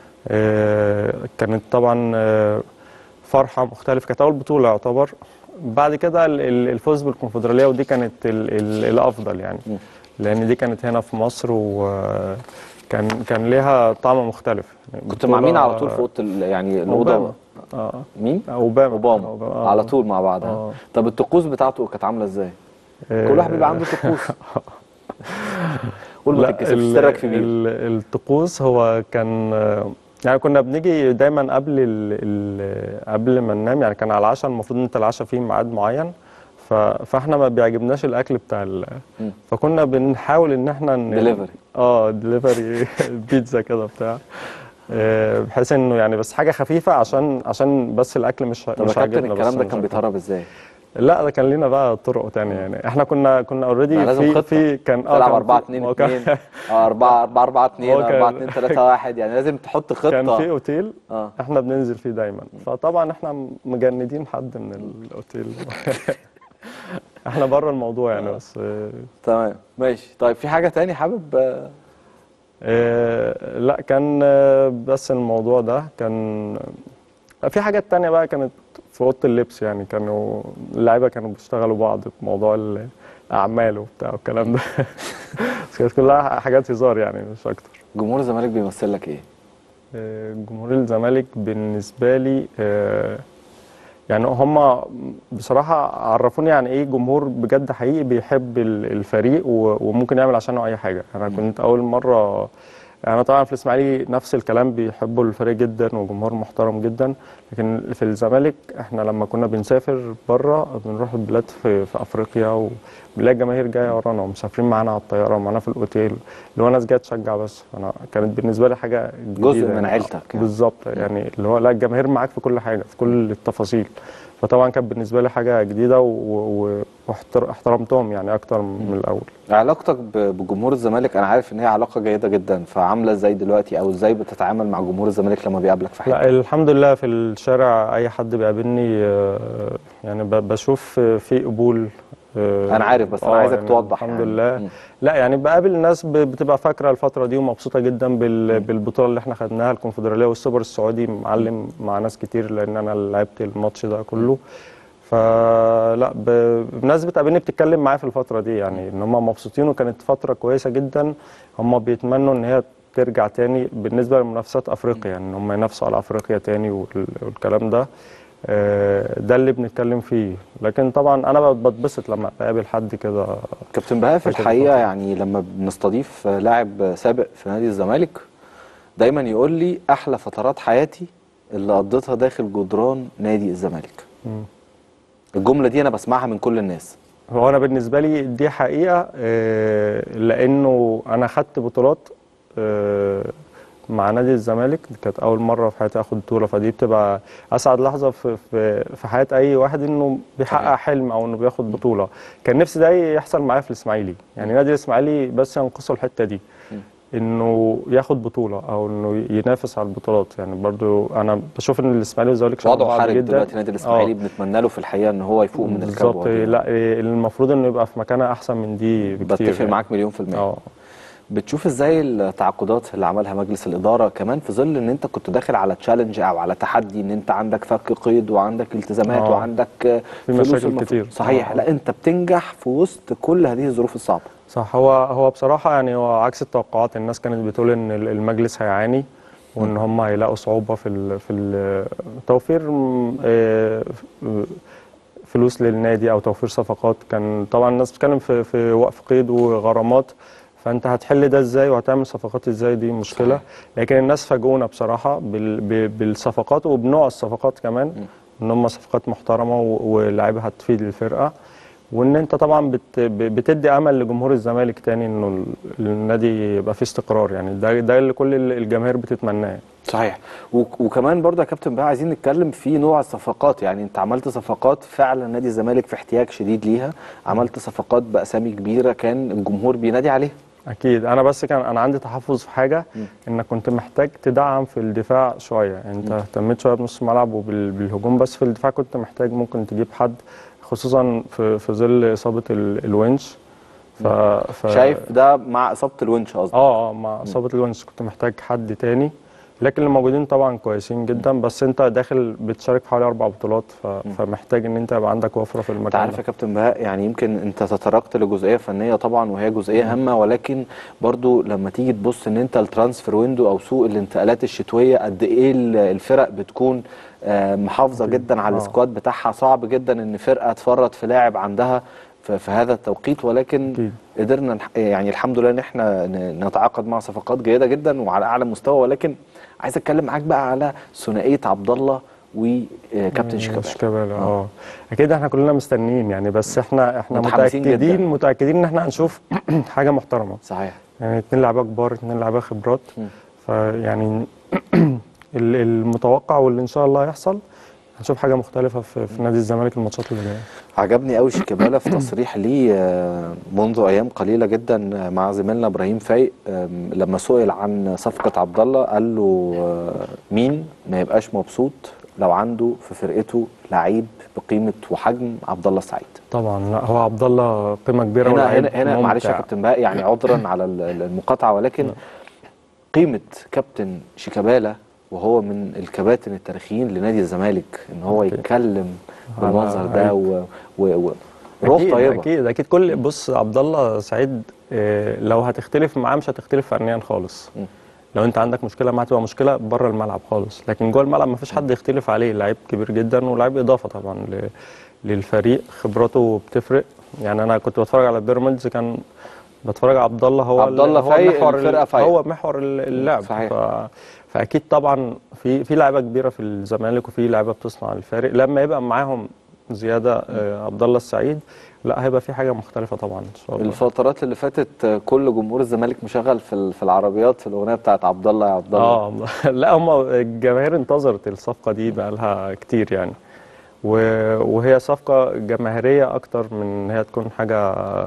B: آه كانت طبعا آه فرحه مختلفه كانت اول بطوله يعتبر بعد كده ال- ال- الفوز بالكونفدراليه ودي كانت ال ال الافضل يعني
A: مم.
B: لان دي كانت هنا في مصر وكان كان ليها طعم مختلف
A: كنت مع مين على طول في اوضه ال- يعني الاوضه
B: اوباما اه
A: مين
B: اوباما
A: اوباما
B: آه.
A: على طول مع بعض ها؟
B: آه.
A: طب الطقوس بتاعته كانت عامله ازاي
B: آه،
A: كل واحد بيبقى عنده طقوس قول ما
B: لا،
A: تتكسفش
B: ال-
A: سرك في مين
B: ال- الطقوس هو كان يعني كنا بنيجي دايما قبل ال ال قبل ما ننام يعني كان على العشاء المفروض ان انت العشاء فيه ميعاد معين ف- فاحنا ما بيعجبناش الاكل بتاع ال
A: مم.
B: فكنا بنحاول ان احنا ن-
A: Delivery.
B: اه دليفري بيتزا كده بتاع آه، بحيث انه يعني بس حاجه خفيفه عشان عشان بس الاكل مش
A: طب يا
B: مش
A: كابتن
B: عاجبنا بس
A: الكلام ده
B: مش
A: كان
B: أكتر.
A: بيتهرب ازاي
B: لا ده كان لينا بقى طرق تانية يعني احنا كنا كنا اوريدي
A: ما لازم
B: في
A: خطة.
B: في كان
A: تلعب
B: كان
A: 4
B: في-
A: 2
B: هو كان-
A: 2 اه 4 4 4 2
B: هو كان-
A: 4 2 3 1 يعني لازم تحط خطه
B: كان في اوتيل
A: اه
B: احنا بننزل فيه دايما فطبعا احنا مجندين حد من الاوتيل احنا بره الموضوع يعني بس آه،
A: تمام ماشي طيب في حاجه تاني حابب آه،
B: آه، لا كان آه، بس الموضوع ده كان في حاجات تانية بقى كانت في اوضه اللبس يعني كانوا اللعيبه كانوا بيشتغلوا بعض في موضوع الاعمال وبتاع والكلام ده بس كانت كلها حاجات هزار يعني مش اكتر
A: جمهور الزمالك بيمثل لك ايه
B: آه، جمهور الزمالك بالنسبة لي آه، يعني هم بصراحة عرفوني يعني ايه جمهور بجد حقيقي بيحب ال- الفريق و- وممكن يعمل عشانه أي حاجة أنا كنت أول مرة أنا طبعا في الإسماعيلي نفس الكلام بيحبوا الفريق جدا وجمهور محترم جدا لكن في الزمالك احنا لما كنا بنسافر بره بنروح البلاد في, في أفريقيا وبنلاقي الجماهير جاية ورانا ومسافرين معانا على الطيارة ومعانا في الأوتيل اللي هو ناس جاية تشجع بس أنا كانت بالنسبة لي حاجة
A: جزء
B: جديدة
A: من
B: يعني.
A: عيلتك يعني.
B: بالظبط يعني اللي هو لا الجماهير معاك في كل حاجه في كل التفاصيل فطبعا كانت بالنسبه لي حاجه جديده واحترمتهم يعني اكتر من الاول
A: علاقتك ب- بجمهور الزمالك انا عارف ان هي علاقه جيده جدا فعامله ازاي دلوقتي او ازاي بتتعامل مع جمهور الزمالك لما بيقابلك في حته
B: لا الحمد لله في الشارع اي حد بيقابلني آه، يعني ب- بشوف في قبول آه،
A: انا عارف بس انا
B: آه،
A: عايزك
B: يعني
A: توضح
B: الحمد
A: يعني.
B: لله
A: مم.
B: لا يعني بقابل ناس ب- بتبقى فاكره الفتره دي ومبسوطه جدا بال- بالبطوله اللي احنا خدناها الكونفدراليه والسوبر السعودي معلم مع ناس كتير لان انا اللي لعبت الماتش ده كله فلا ب- ناس بتقابلني بتتكلم معايا في الفتره دي يعني ان هم مبسوطين وكانت فتره كويسه جدا هم بيتمنوا ان هي ترجع تاني بالنسبه لمنافسات افريقيا يعني ان هم ينافسوا على افريقيا تاني وال- والكلام ده آه، ده اللي بنتكلم فيه لكن طبعا انا بتبسط لما بقابل حد كده
A: كابتن بهاء في
B: فاكر
A: الحقيقه
B: الفترة.
A: يعني لما بنستضيف لاعب سابق في نادي الزمالك دايما يقول لي احلى فترات حياتي اللي قضيتها داخل جدران نادي الزمالك
B: مم.
A: الجمله دي انا بسمعها من كل الناس
B: هو انا بالنسبه لي دي حقيقه آه، لانه انا خدت بطولات آه، مع نادي الزمالك دي كانت اول مره في حياتي اخد بطوله فدي بتبقى اسعد لحظه في في في حياه اي واحد انه بيحقق
A: صحيح.
B: حلم او انه بياخد بطوله كان نفسي ده يحصل معايا في الاسماعيلي يعني نادي الاسماعيلي بس ينقصه الحته دي انه ياخد بطوله او انه ينافس على البطولات يعني برضو انا بشوف ان الاسماعيلي والزمالك شبه
A: وضعه
B: بعض
A: حرج
B: جدا
A: دلوقتي نادي الاسماعيلي
B: آه.
A: بنتمنى له في الحقيقه ان هو يفوق من
B: بالظبط
A: الكبوه دي
B: لا إيه، المفروض انه يبقى في مكانه احسن من دي بكتير
A: بتفق
B: يعني.
A: معاك مليون في المية
B: اه
A: بتشوف ازاي التعاقدات اللي عملها مجلس الاداره كمان في ظل ان انت كنت داخل على تشالنج او على تحدي ان انت عندك فك قيد وعندك التزامات
B: آه.
A: وعندك آه،
B: في
A: فلوس
B: مشاكل
A: المفروض-
B: كتير.
A: صحيح
B: آه.
A: لا انت بتنجح في وسط كل هذه الظروف الصعبه
B: صح هو هو بصراحة يعني هو عكس التوقعات الناس كانت بتقول إن ال- المجلس هيعاني وإن هم هيلاقوا صعوبة في ال في ال توفير م- آه، ف- فلوس للنادي أو توفير صفقات كان طبعا الناس بتتكلم في في وقف قيد وغرامات فأنت هتحل ده إزاي وهتعمل صفقات إزاي دي مشكلة
A: صحيح.
B: لكن الناس فاجئونا بصراحة بال- ب- بالصفقات وبنوع الصفقات كمان إن هم صفقات محترمة و- ولاعيبة هتفيد الفرقة وان انت طبعا بت ب- بتدي امل لجمهور الزمالك تاني انه ال- النادي يبقى فيه استقرار يعني ده ده اللي كل ال- الجماهير بتتمناه
A: صحيح وك- وكمان برضه يا كابتن بقى عايزين نتكلم في نوع الصفقات يعني انت عملت صفقات فعلا نادي الزمالك في احتياج شديد ليها عملت صفقات باسامي كبيره كان الجمهور بينادي عليها
B: اكيد انا بس كان انا عندي تحفظ في حاجه انك كنت محتاج تدعم في الدفاع شويه يعني انت اهتميت شويه بنص الملعب وبالهجوم بس في الدفاع كنت محتاج ممكن تجيب حد خصوصا في في ظل اصابه ال- الونش ف, ف
A: شايف ده مع اصابه الونش قصدي
B: اه اه مع اصابه الونش كنت محتاج حد تاني لكن اللي موجودين طبعا كويسين جدا بس انت داخل بتشارك في حوالي اربع بطولات ف... فمحتاج ان انت يبقى عندك وفره في
A: انت
B: المكان
A: عارف
B: ده.
A: يا كابتن بهاء يعني يمكن انت تطرقت لجزئيه فنيه طبعا وهي جزئيه هامه ولكن برضو لما تيجي تبص ان انت الترانسفير ويندو او سوق الانتقالات الشتويه قد ايه ال- الفرق بتكون آه، محافظه جدا على
B: آه.
A: السكواد بتاعها صعب جدا ان فرقه تفرط في لاعب عندها في في هذا التوقيت ولكن
B: أكيد.
A: قدرنا نح- يعني الحمد لله ان احنا ن- نتعاقد مع صفقات جيده جدا وعلى اعلى مستوى ولكن عايز اتكلم معاك بقى على ثنائيه عبد الله وكابتن شيكابالا
B: شيكابالا اه اكيد احنا كلنا مستنيين يعني بس احنا احنا
A: متحمسين
B: متاكدين
A: جداً.
B: متاكدين ان احنا هنشوف حاجه محترمه
A: صحيح
B: يعني اتنين لعيبه كبار اتنين لعيبه خبرات
A: مم.
B: فيعني ال- المتوقع واللي ان شاء الله هيحصل هنشوف حاجه مختلفه في, في نادي الزمالك الماتشات اللي جايه
A: عجبني قوي شيكابالا في تصريح ليه آه، منذ ايام قليله جدا مع زميلنا ابراهيم فايق آم، لما سئل عن صفقه عبد الله قال له آه، مين ما يبقاش مبسوط لو عنده في فرقته لعيب بقيمه وحجم عبد الله السعيد
B: طبعا لا هو عبد الله قيمه كبيره
A: هنا
B: ولاعيب
A: هنا هنا معلش يا
B: ممتع.
A: كابتن بقى يعني عذرا على ال- ال- المقاطعه ولكن قيمه كابتن شيكابالا وهو من الكباتن التاريخيين لنادي الزمالك ان هو
B: أكيد.
A: يتكلم
B: على
A: بالمنظر ده و, و, و روح
B: أكيد
A: طيبه
B: اكيد اكيد كل بص عبد الله سعيد آه، لو هتختلف معاه مش هتختلف فنيا خالص
A: م.
B: لو انت عندك مشكله معاه تبقى مشكله بره الملعب خالص لكن جوه الملعب ما فيش حد يختلف عليه لعيب كبير جدا ولاعيب اضافه طبعا ل- للفريق خبراته بتفرق يعني انا كنت بتفرج على بيراميدز كان بتفرج على عبد الله هو
A: عبد
B: ال-
A: الله
B: هو
A: فايق،
B: محور ال-
A: الفرقة فايق.
B: هو محور ال- اللعب
A: صحيح.
B: ف... فاكيد طبعا في في لعيبه كبيره في الزمالك وفي لعيبه بتصنع الفارق لما يبقى معاهم زياده آه، عبد الله السعيد لا هيبقى في حاجه مختلفه طبعا ان شاء الله
A: الفترات اللي فاتت آه، كل جمهور الزمالك مشغل في ال- في العربيات في الاغنيه بتاعت عبد الله يا عبد الله
B: اه لا هم الجماهير انتظرت الصفقه دي بقى لها كتير يعني و- وهي صفقه جماهيريه اكتر من ان هي تكون حاجه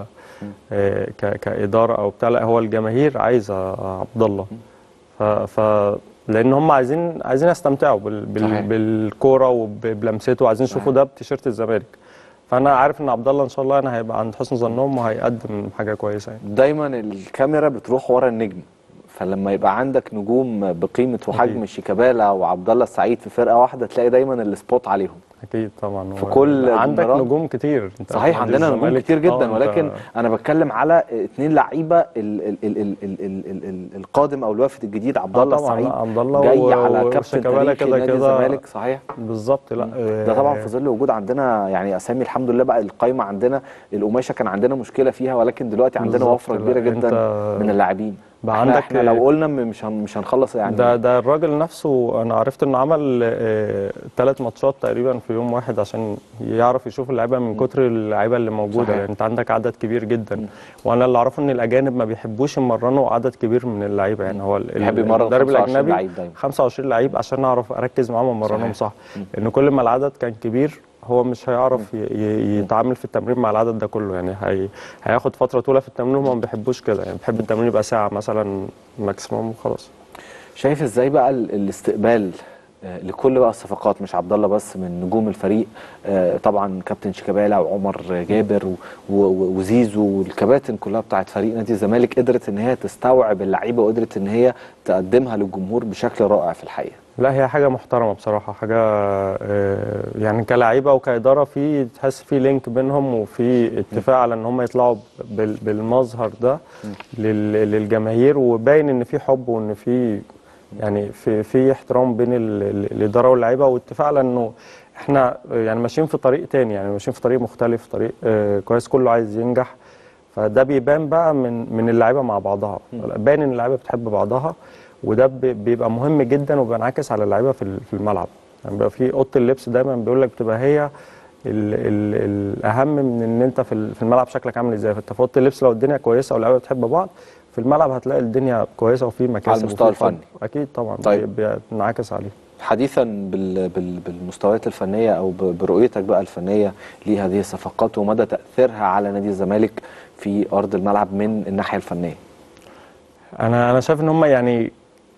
B: آه، ك- كاداره او بتاع لا هو الجماهير عايزه عبد الله ف, ف لان هم عايزين عايزين يستمتعوا بال
A: صحيح.
B: بال بالكوره وبلمسته وعايزين يشوفوا ده بتيشيرت الزمالك فانا عارف ان عبد الله ان شاء الله انا هيبقى عند حسن ظنهم وهيقدم حاجه كويسه يعني
A: دايما الكاميرا بتروح ورا النجم فلما يبقى عندك نجوم بقيمه وحجم
B: أكيد.
A: شيكابالا وعبد الله السعيد في فرقه واحده تلاقي دايما السبوت عليهم
B: اكيد طبعا
A: في
B: هو
A: كل
B: عندك
A: المرات.
B: نجوم كتير انت
A: صحيح
B: نادي
A: عندنا نجوم
B: الزمالك-
A: كتير
B: آه،
A: جدا
B: أنت-
A: ولكن انا بتكلم على اتنين لعيبه ال ال ال ال ال ال ال ال القادم او الوافد الجديد عبد
B: آه
A: الله
B: طبعا
A: السعيد
B: لا عبد الله
A: جاي
B: و-
A: على
B: و-
A: كابتن
B: وشيكابالا
A: تاريخي
B: كده
A: نادي
B: كده
A: الزمالك صحيح
B: بالظبط لا
A: ده طبعا في ظل وجود عندنا يعني اسامي الحمد لله بقى القايمه عندنا القماشه كان عندنا مشكله فيها ولكن دلوقتي عندنا
B: بالظبط،
A: وفره
B: لا،
A: كبيره جدا
B: أنت
A: من اللاعبين
B: بقى
A: احنا,
B: عندك-
A: احنا لو قلنا م- مش هن مش هنخلص يعني
B: ده ده الراجل نفسه انا عرفت انه عمل ثلاث ماتشات تقريبا في يوم واحد عشان يعرف يشوف اللعيبه من كتر اللعيبه اللي موجوده
A: صحيح.
B: يعني انت عندك عدد كبير جدا وانا اللي اعرفه ان الاجانب ما بيحبوش يمرنوا عدد كبير من اللعيبه يعني هو ال-
A: بيحب
B: ال-
A: يمرن
B: المدرب
A: 25
B: الاجنبي
A: لعيب دايما.
B: 25 لعيب عشان اعرف اركز معاهم وامرنهم
A: صحيح.
B: صح لان كل ما العدد كان كبير هو مش هيعرف ي- ي- يتعامل في التمرين مع العدد ده كله يعني هي هياخد فتره طويله في التمرين وهم ما بيحبوش كده يعني بيحب التمرين يبقى ساعه مثلا ماكسيموم وخلاص
A: شايف ازاي بقى ال- الاستقبال آه، لكل بقى الصفقات مش عبد الله بس من نجوم الفريق آه، طبعا كابتن شيكابالا وعمر جابر و- و- وزيزو والكباتن كلها بتاعت فريق نادي الزمالك قدرت ان هي تستوعب اللعيبه وقدرت ان هي تقدمها للجمهور بشكل رائع في الحقيقه
B: لا هي حاجة محترمة بصراحة حاجة آه، يعني كلاعيبة وكإدارة في تحس في لينك بينهم وفي اتفاق على ان هم يطلعوا بال- بالمظهر ده لل- للجماهير وباين ان في حب وان في يعني في في احترام بين ال- ال- الإدارة واللعيبة واتفاق على انه احنا يعني ماشيين في طريق تاني يعني ماشيين في طريق مختلف طريق آه، كويس كله عايز ينجح فده بيبان بقى من من اللعيبه مع بعضها باين ان اللعيبه بتحب بعضها وده بي- بيبقى مهم جدا وبينعكس على اللعيبه في ال- في الملعب يعني بيبقى في اوضه اللبس دايما بيقول لك بتبقى هي ال ال الاهم من ان انت في ال- في الملعب شكلك عامل ازاي فانت في اوضه اللبس لو الدنيا كويسه واللعيبه بتحب بعض في الملعب هتلاقي الدنيا كويسه وفي مكاسب
A: المستوى
B: وفي حب.
A: الفني.
B: اكيد طبعا
A: طيب.
B: بي- بينعكس عليه
A: حديثا بال بال بالمستويات الفنيه او ب- برؤيتك بقى الفنيه لهذه الصفقات ومدى تاثيرها على نادي الزمالك في ارض الملعب من الناحيه الفنيه
B: انا انا شايف ان هم يعني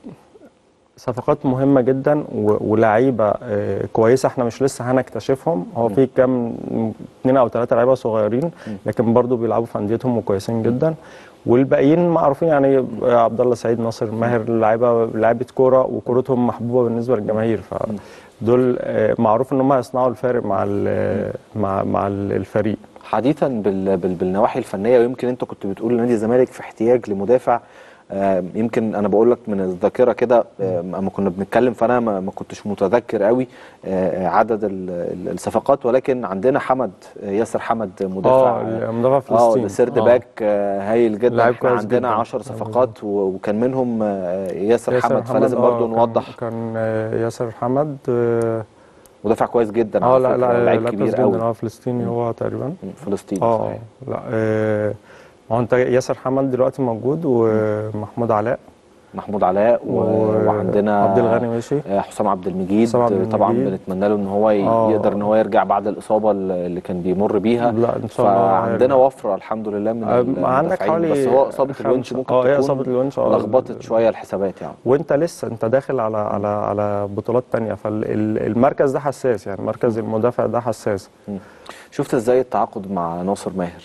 B: صفقات مهمه جدا و- ولاعيبه آه، كويسه احنا مش لسه هنكتشفهم هو في كام اثنين او ثلاثه لعيبه صغيرين لكن برضو بيلعبوا في انديتهم وكويسين جدا والباقيين معروفين يعني آه، عبد الله سعيد ناصر ماهر لعيبه لعيبه كوره وكورتهم محبوبه بالنسبه للجماهير فدول آه، معروف ان هم هيصنعوا الفارق مع ال- مع مع ال- الفريق
A: حديثا بال بال بالنواحي الفنيه ويمكن انت كنت بتقول نادي الزمالك في احتياج لمدافع آه، يمكن انا بقول لك من الذاكره كده آه، اما كنا بنتكلم فانا ما ما كنتش متذكر قوي آه، عدد ال- ال- الصفقات ولكن عندنا حمد آه، ياسر حمد مدافع
B: اه المدافع
A: اه
B: فلسطين
A: ده سيرد
B: آه.
A: باك آه، هايل جدا
B: لاعب
A: احنا
B: كويس
A: عندنا
B: جدا.
A: 10
B: آه،
A: صفقات و- وكان منهم آه، ياسر,
B: ياسر
A: حمد فلازم
B: آه،
A: برضو
B: كان-
A: نوضح
B: كان آه، ياسر حمد اه
A: مدافع كويس جدا
B: آه،
A: على
B: لا
A: فكرة،
B: لا
A: لعيب
B: لا
A: كبير
B: كويس
A: قوي
B: جدا اه فلسطيني هو تقريبا
A: فلسطيني
B: اه
A: صحيح.
B: لا آه، ما هو انت ياسر حمد دلوقتي موجود ومحمود علاء
A: محمود علاء و... وعندنا
B: عبد الغني ماشي
A: آه، حسام عبد المجيد
B: حسام عبد
A: طبعا
B: المجيد.
A: بنتمنى له ان هو ي-
B: آه.
A: يقدر ان هو يرجع بعد الاصابه اللي كان بيمر بيها
B: لا ان شاء الله
A: فعندنا
B: هيرجع.
A: وفره الحمد لله من
B: آه،
A: ال-
B: عندك
A: المدافعين.
B: حوالي
A: بس هو اصابه
B: خمسة.
A: الونش ممكن
B: اه هي
A: تكون
B: اصابه الونش اه
A: لخبطت شويه الحسابات يعني
B: وانت لسه انت داخل على على على بطولات تانية فالمركز ده حساس يعني مركز المدافع ده حساس
A: شفت ازاي التعاقد مع ناصر ماهر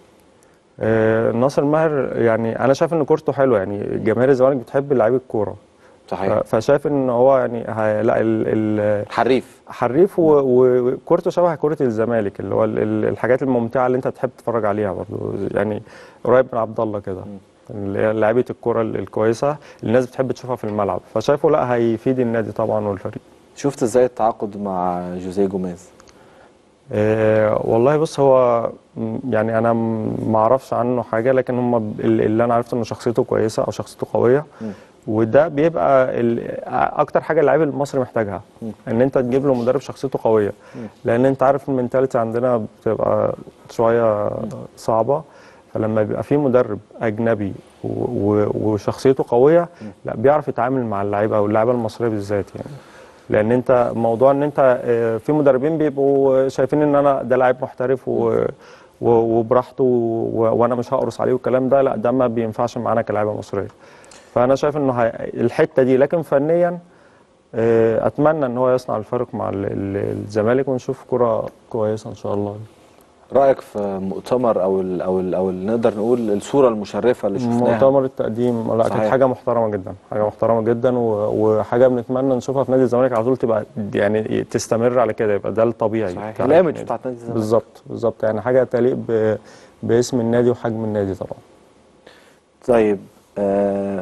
B: آه، ناصر ماهر يعني انا شايف ان كورته حلوه يعني جماهير الزمالك بتحب لعيبه الكوره
A: صحيح
B: ف- فشايف ان هو يعني هي لا ال ال
A: حريف
B: حريف و- و- وكورته شبه كوره الزمالك اللي هو ال- ال- الحاجات الممتعه اللي انت تحب تتفرج عليها برضو يعني قريب من عبد الله كده اللي هي لعيبه الكوره ال- الكويسه اللي الناس بتحب تشوفها في الملعب فشايفه لا هيفيد النادي طبعا والفريق
A: شفت ازاي التعاقد مع جوزيه جوميز
B: آه والله بص هو م- يعني انا م- ما اعرفش عنه حاجه لكن هم ب- ال- اللي انا عرفت انه شخصيته كويسه او شخصيته قويه وده بيبقى ال- اكتر حاجه اللاعب المصري محتاجها ان انت تجيب له مدرب شخصيته قويه لان انت عارف المنتاليتي عندنا بتبقى شويه صعبه فلما بيبقى في مدرب اجنبي و- و- وشخصيته قويه لا بيعرف يتعامل مع اللعيبه او اللعيبه المصريه بالذات يعني لان انت موضوع ان انت آه، في مدربين بيبقوا شايفين ان انا ده لاعب محترف و و- وبراحته و- وانا مش هقرص عليه والكلام ده لا ده ما بينفعش معانا كلاعيبه مصريه فانا شايف انه هي- الحته دي لكن فنيا آه، اتمنى ان هو يصنع الفرق مع ال- ال- الزمالك ونشوف كره كويسه ان شاء الله
A: رايك في مؤتمر او ال او ال او ال نقدر نقول الصوره المشرفه اللي شفناها
B: مؤتمر التقديم لا
A: صحيح.
B: كانت حاجه محترمه جدا حاجه محترمه جدا و- وحاجه بنتمنى نشوفها في نادي الزمالك على طول تبقى يعني تستمر على كده يبقى ده الطبيعي
A: صحيح
B: بتاع
A: الايمج
B: النادي.
A: بتاعت نادي الزمالك
B: بالظبط بالظبط يعني حاجه تليق ب- باسم النادي وحجم النادي طبعا
A: طيب آه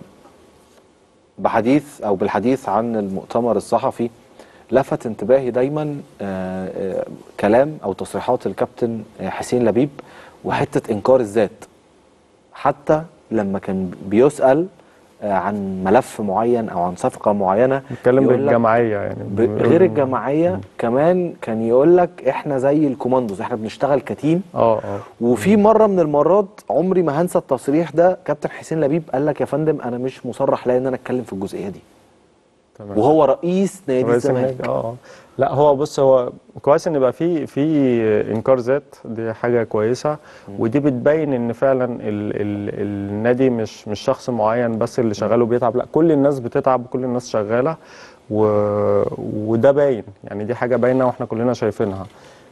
A: بحديث او بالحديث عن المؤتمر الصحفي لفت انتباهي دايما آه آه كلام او تصريحات الكابتن آه، حسين لبيب وحته انكار الذات حتى لما كان بيسال آه عن ملف معين او عن صفقه معينه
B: نتكلم
A: يقول لك
B: بالجماعيه يعني
A: ب- غير الجماعيه كمان كان يقول لك احنا زي الكوماندوز احنا بنشتغل كتيم
B: اه اه
A: وفي مره من المرات عمري ما هنسى التصريح ده كابتن حسين لبيب قال لك يا فندم انا مش مصرح ليا ان انا اتكلم في الجزئيه دي
B: تمام
A: وهو رئيس نادي
B: رئيس
A: الزمالك
B: النادي اه آه. لا هو بص هو كويس ان يبقى في في انكار ذات دي حاجه كويسه ودي بتبين ان فعلا ال ال النادي مش مش شخص معين بس اللي شغال وبيتعب لا كل الناس بتتعب وكل الناس شغاله و... وده باين يعني دي حاجه باينه واحنا كلنا شايفينها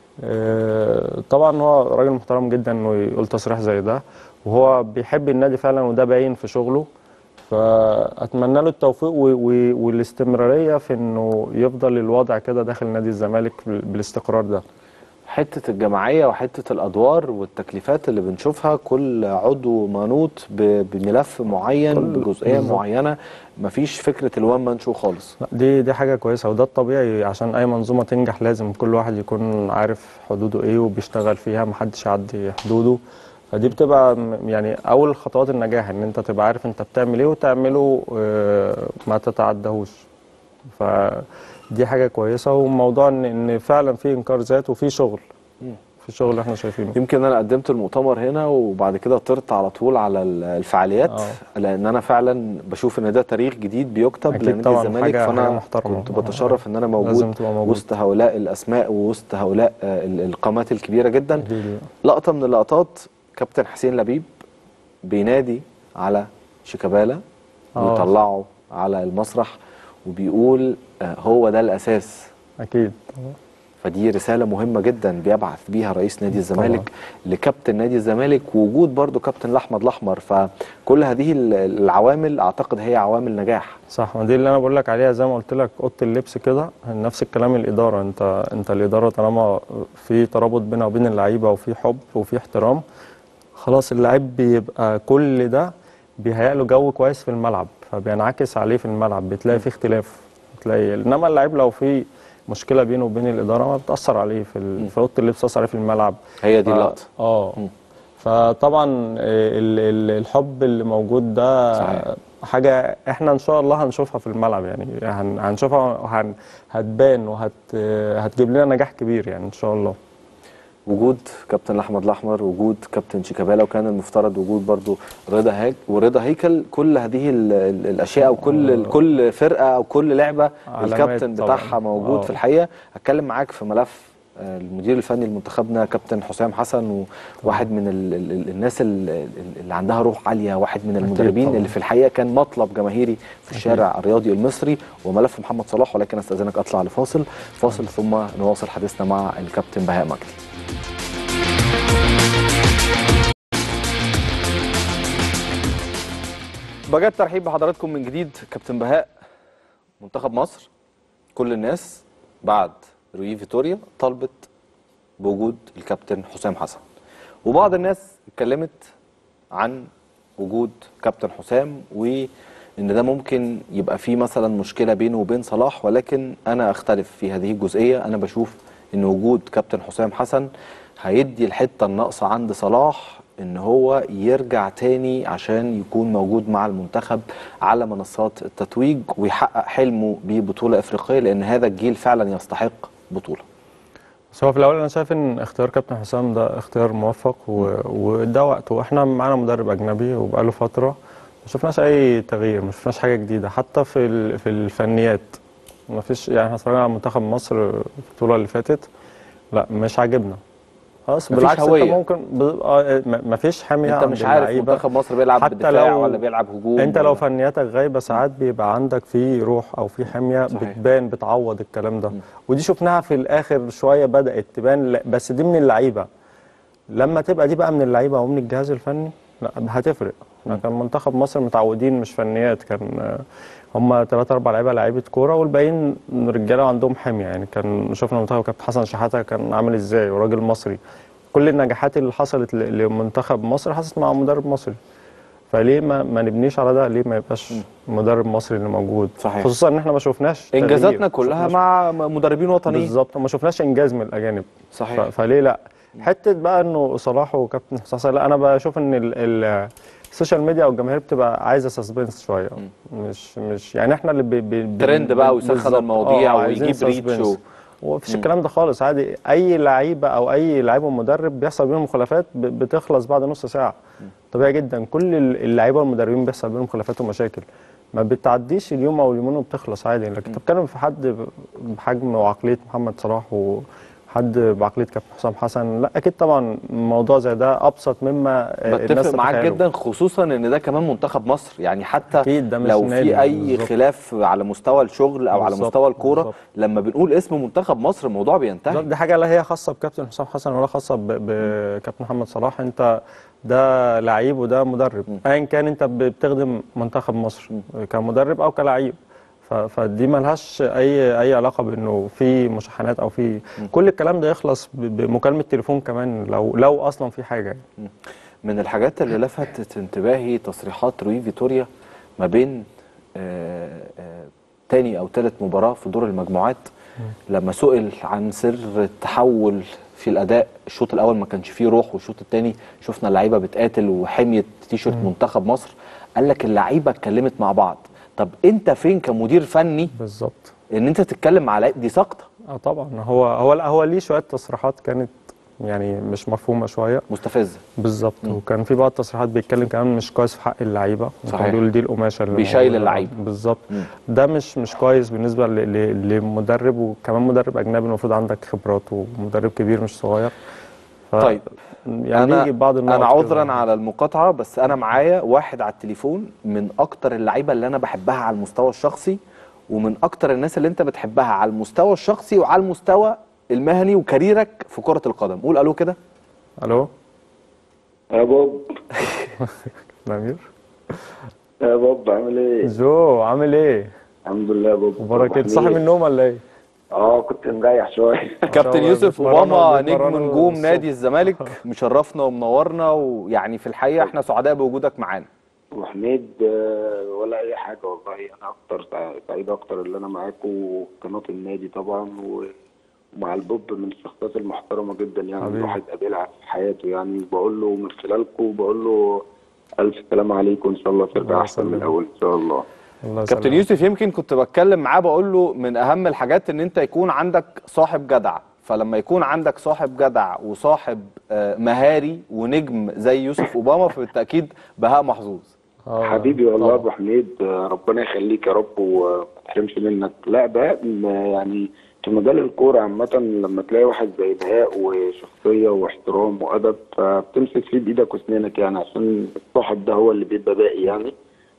B: آه، طبعا هو راجل محترم جدا انه يقول تصريح زي ده وهو بيحب النادي فعلا وده باين في شغله فاتمنى له التوفيق و... و... والاستمراريه في انه يفضل الوضع كده داخل نادي الزمالك بال- بالاستقرار ده
A: حته الجماعيه وحته الادوار والتكليفات اللي بنشوفها كل عضو منوط ب- بملف معين
B: كل-
A: بجزئيه
B: بالظبط.
A: معينه مفيش فكره الوان مان شو خالص
B: لا، دي دي حاجة كويسة وده الطبيعي عشان أي منظومة تنجح لازم كل واحد يكون عارف حدوده إيه وبيشتغل فيها محدش يعدي حدوده فدي بتبقى م- يعني أول خطوات النجاح إن أنت تبقى عارف أنت بتعمل إيه وتعمله آه، ما تتعدهوش فدي حاجة كويسة وموضوع إن إن فعلا في إنكار ذات وفي شغل في شغل إحنا شايفينه
A: يمكن انا قدمت المؤتمر هنا وبعد كده طرت على طول على ال- الفعاليات
B: آه.
A: لان انا فعلا بشوف ان ده تاريخ جديد بيكتب
B: أكيد
A: لنادي
B: طبعاً،
A: الزمالك
B: حاجة-
A: فانا
B: حاجة محترمة.
A: كنت بتشرف ان انا موجود
B: لازم تبقى موجود.
A: وسط هؤلاء الاسماء ووسط هؤلاء آه، ال- القامات الكبيره جدا
B: دي دي.
A: لقطه من اللقطات كابتن حسين لبيب بينادي على شيكابالا
B: آه.
A: ويطلعه على المسرح وبيقول آه، هو ده الاساس
B: أكيد
A: فدي رسالة مهمة جدا بيبعث بيها رئيس نادي الزمالك لكابتن نادي الزمالك ووجود برضو كابتن الأحمد الأحمر فكل هذه ال- العوامل أعتقد هي عوامل نجاح
B: صح ما دي اللي انا بقول لك عليها زي ما قلت لك اوضه اللبس كده نفس الكلام الاداره انت انت الاداره طالما في ترابط بينها وبين اللعيبه وفي حب وفي احترام خلاص اللعيب بيبقى كل ده بيهيأ له جو كويس في الملعب فبينعكس عليه في الملعب بتلاقي في اختلاف بتلاقي انما اللعيب لو في مشكله بينه وبين الاداره ما بتاثر عليه في ال... في اوضه اللبس بتاثر عليه في الملعب
A: هي دي
B: ف-
A: اللقطة
B: اه
A: مم.
B: فطبعا ال- ال- الحب اللي موجود ده
A: صحيح.
B: حاجه احنا ان شاء الله هنشوفها في الملعب يعني هن- هنشوفها وهن هتبان وهت هتجيب لنا نجاح كبير يعني ان شاء الله
A: وجود كابتن الأحمد الأحمر وجود كابتن شيكابالا وكان المفترض وجود برضو رضا هيك ورضا هيكل كل هذه ال- ال- الأشياء أو كل كل فرقة أو كل لعبة
B: علامات
A: الكابتن
B: طبعاً.
A: بتاعها موجود
B: آه.
A: في الحقيقة هتكلم معاك في ملف آه، المدير الفني لمنتخبنا كابتن حسام حسن وواحد من ال ال ال الناس ال- ال- اللي عندها روح عاليه واحد من المدربين
B: طبعاً.
A: اللي في الحقيقه كان مطلب جماهيري في الشارع الرياضي المصري وملف محمد صلاح ولكن استاذنك اطلع لفاصل فاصل ثم نواصل حديثنا مع الكابتن بهاء مجدي بجد ترحيب بحضراتكم من جديد كابتن بهاء منتخب مصر كل الناس بعد روي فيتوريا طلبت بوجود الكابتن حسام حسن وبعض الناس اتكلمت عن وجود كابتن حسام وان ده ممكن يبقى فيه مثلا مشكله بينه وبين صلاح ولكن انا اختلف في هذه الجزئيه انا بشوف ان وجود كابتن حسام حسن هيدي الحته الناقصه عند صلاح ان هو يرجع تاني عشان يكون موجود مع المنتخب على منصات التتويج ويحقق حلمه ببطوله افريقيه لان هذا الجيل فعلا يستحق بطوله
B: بس هو في الاول انا شايف ان اختيار كابتن حسام ده اختيار موفق و... وده وقته واحنا معانا مدرب اجنبي وبقاله فتره ما شفناش اي تغيير ما شفناش حاجه جديده حتى في ال... في الفنيات ما فيش يعني احنا اتفرجنا على منتخب مصر البطوله اللي فاتت لا مش عاجبنا خلاص
A: مفيش
B: بالعكس
A: هوية.
B: انت ممكن ب... آه، ما ما فيش حميه
A: انت
B: عند
A: مش عارف
B: اللعيبة.
A: منتخب مصر بيلعب
B: حتى
A: بدفاع
B: لو-
A: ولا بيلعب هجوم
B: انت لو
A: ولا-
B: فنياتك غايبه ساعات بيبقى عندك في روح او في حميه
A: صحيح.
B: بتبان بتعوض الكلام ده ودي شفناها في الاخر شويه بدات تبان لا- بس دي من اللعيبه لما تبقى دي بقى من اللعيبه او من الجهاز الفني لا هتفرق احنا كان منتخب مصر متعودين مش فنيات كان آه، هم ثلاثة أربع لعيبة لعيبة كورة والباقيين رجالة عندهم حمية يعني كان شفنا منتخب كابتن حسن شحاتة كان عامل ازاي وراجل مصري كل النجاحات اللي حصلت ل- لمنتخب مصر حصلت مع مدرب مصري فليه ما, ما نبنيش على ده ليه ما يبقاش مدرب مصري اللي موجود
A: صحيح.
B: خصوصا ان احنا ما شفناش تغيير.
A: انجازاتنا
B: ما
A: كلها
B: شفناش-
A: مع مدربين وطنيين
B: بالظبط ما شفناش انجاز من الاجانب ف-
A: صحيح
B: فليه لا حته بقى انه صلاح وكابتن حسام حسن، لا انا بشوف ان ال- ال- السوشيال ميديا او الجماهير بتبقى عايزه سسبنس شويه مش مش يعني احنا اللي بي بي بي-
A: ترند بقى ويسخن
B: بالظبط.
A: المواضيع
B: آه، عايزين
A: ويجيب ريتش
B: suspense.
A: و-
B: ومفيش الكلام ده خالص عادي اي لعيبه او اي لعيب ومدرب بيحصل بينهم مخالفات ب- بتخلص بعد نص ساعه طبيعي جدا كل ال- اللعيبه والمدربين بيحصل بينهم خلافات ومشاكل ما بتعديش اليوم او اليومين وبتخلص عادي لكن انت بتتكلم في حد ب- بحجم وعقليه محمد صلاح حد بعقليه كابتن حسام حسن لا اكيد طبعا موضوع زي ده ابسط مما آه، الناس
A: بتفق معاك
B: تتخيله.
A: جدا خصوصا ان ده كمان منتخب مصر يعني حتى
B: أكيد ده مش
A: لو
B: نادي،
A: في اي
B: بالظبط.
A: خلاف على مستوى الشغل او على
B: بالظبط،
A: مستوى الكوره
B: بالظبط.
A: لما بنقول اسم منتخب مصر الموضوع بينتهي
B: بالظبط دي حاجه لا هي خاصه بكابتن حسام حسن ولا خاصه ب- بكابتن محمد صلاح انت ده لعيب وده مدرب ايا كان انت ب- بتخدم منتخب مصر كمدرب او كلعيب ف- فدي ملهاش اي اي علاقه بانه في مشاحنات او في كل الكلام ده يخلص ب- بمكالمه تليفون كمان لو لو اصلا في حاجه يعني.
A: من الحاجات اللي لفتت انتباهي تصريحات روي فيتوريا ما بين آه، آه، تاني او تالت مباراه في دور المجموعات لما سئل عن سر التحول في الاداء الشوط الاول ما كانش فيه روح والشوط الثاني شفنا اللعيبه بتقاتل وحميه تيشرت منتخب مصر قال لك اللعيبه اتكلمت مع بعض طب انت فين كمدير فني
B: بالظبط
A: ان انت تتكلم مع لعيب دي سقطه
B: اه طبعا هو هو لا هو ليه شويه تصريحات كانت يعني مش مفهومه شويه
A: مستفزه
B: بالظبط وكان في بعض التصريحات بيتكلم كمان مش كويس في حق اللعيبه
A: صحيح.
B: كان بيقول دي القماشه اللي
A: بيشيل
B: موجودة.
A: اللعيب.
B: بالظبط
A: مم.
B: ده مش مش كويس بالنسبه ل- ل- لمدرب وكمان مدرب اجنبي المفروض عندك خبرات ومدرب كبير مش صغير ف
A: طيب
B: يعني
A: انا
B: يجي بعض النقط
A: انا
B: كده.
A: عذرا على المقاطعه بس انا معايا واحد على التليفون من اكتر اللعيبه اللي انا بحبها على المستوى الشخصي ومن اكتر الناس اللي انت بتحبها على المستوى الشخصي وعلى المستوى المهني وكاريرك في كره القدم قول الو كده
B: الو
C: يا بوب
B: نمير
C: يا بوب عامل ايه؟
B: جو عامل ايه
C: الحمد لله يا بوب
B: مبارك انت
C: عامل
B: صاحي
C: إيه؟
B: من النوم ولا ايه
C: اه كنت مريح شويه
A: كابتن
B: الله
A: يوسف
B: بيتمرنوا-
A: اوباما
B: بيتمرنوا
A: نجم نجوم
B: الصبح.
A: نادي الزمالك مشرفنا ومنورنا ويعني في الحقيقه احنا سعداء بوجودك معانا
C: وحميد آه، ولا اي حاجه والله انا اكتر سع- سعيد اكتر اللي انا معاكم وقناه النادي طبعا و- ومع البوب من الشخصيات المحترمه جدا يعني
B: حبيبي.
C: الواحد قابلها في حياته يعني بقول له من خلالكم بقول له الف سلام عليكم ان شاء الله ترجع
B: الله
C: احسن من
B: يسلمك.
C: الاول ان شاء الله
B: الله
A: كابتن
B: يسلمك.
A: يوسف يمكن كنت بتكلم معاه بقول له من اهم الحاجات ان انت يكون عندك صاحب جدع فلما يكون عندك صاحب جدع وصاحب آه، مهاري ونجم زي يوسف اوباما فبالتاكيد بهاء محظوظ
B: آه،
C: حبيبي والله
B: طبعاً.
C: ابو حميد آه، ربنا يخليك يا رب وما تحرمش منك لا بهاء م- يعني في مجال الكوره عامه لما تلاقي واحد زي بهاء وشخصيه واحترام وادب فبتمسك فيه بايدك واسنانك يعني عشان الصاحب ده هو اللي بيبقى باقي يعني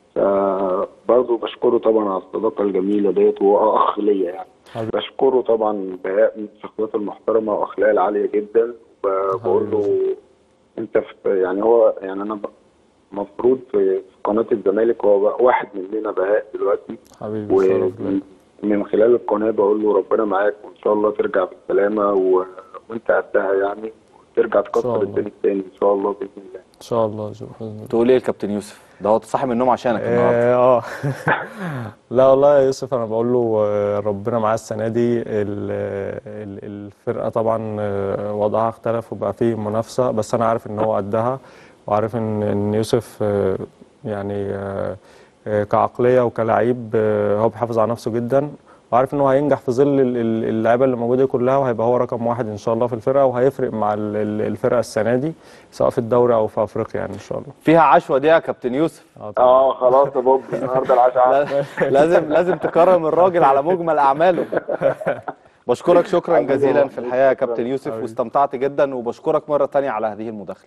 C: فبرضه بشكره طبعا على الصداقه الجميله ديت وهو اخ ليا يعني
B: حبيبي.
C: بشكره طبعا بهاء من الشخصيات المحترمه واخلاقه العاليه جدا وبقول له انت في يعني هو يعني انا ب- مفروض في في قناه الزمالك هو بقى واحد مننا بهاء دلوقتي
B: حبيبي شرف ليا.
C: ومن خلال القناه بقول له ربنا معاك وان شاء الله ترجع بالسلامه و... وانت قدها يعني وترجع
B: شاء
C: تكسر
B: الله.
C: الدنيا تاني ان شاء الله باذن الله
B: ان شاء الله جو بإذن الله.
A: تقول ايه الكابتن يوسف ده هو صاحي من النوم عشانك النهارده
B: اه آه. لا والله يا يوسف انا بقول له آه، ربنا معاه السنه دي ال- ال- الفرقه طبعا آه، وضعها اختلف وبقى فيه منافسه بس انا عارف ان هو قدها وعارف ان ان يوسف آه، يعني آه، آه، كعقليه وكلاعب آه، هو بيحافظ على نفسه جدا وعارف ان هو هينجح في ظل ال- ال- اللعيبه اللي موجوده كلها وهيبقى هو رقم واحد ان شاء الله في الفرقه وهيفرق مع ال- ال- الفرقه السنه دي سواء في الدوري او في افريقيا يعني ان شاء الله
A: فيها عشوه دي يا كابتن يوسف
B: اه طبعا
C: اه خلاص يا بوب النهارده العشاء
A: لا- لازم لازم تكرم الراجل على مجمل اعماله بشكرك شكرا
C: حبيبي
A: جزيلا
C: والله.
A: في الحقيقه يا كابتن يوسف
B: حبيبي.
A: واستمتعت جدا وبشكرك مره تانية على هذه المداخله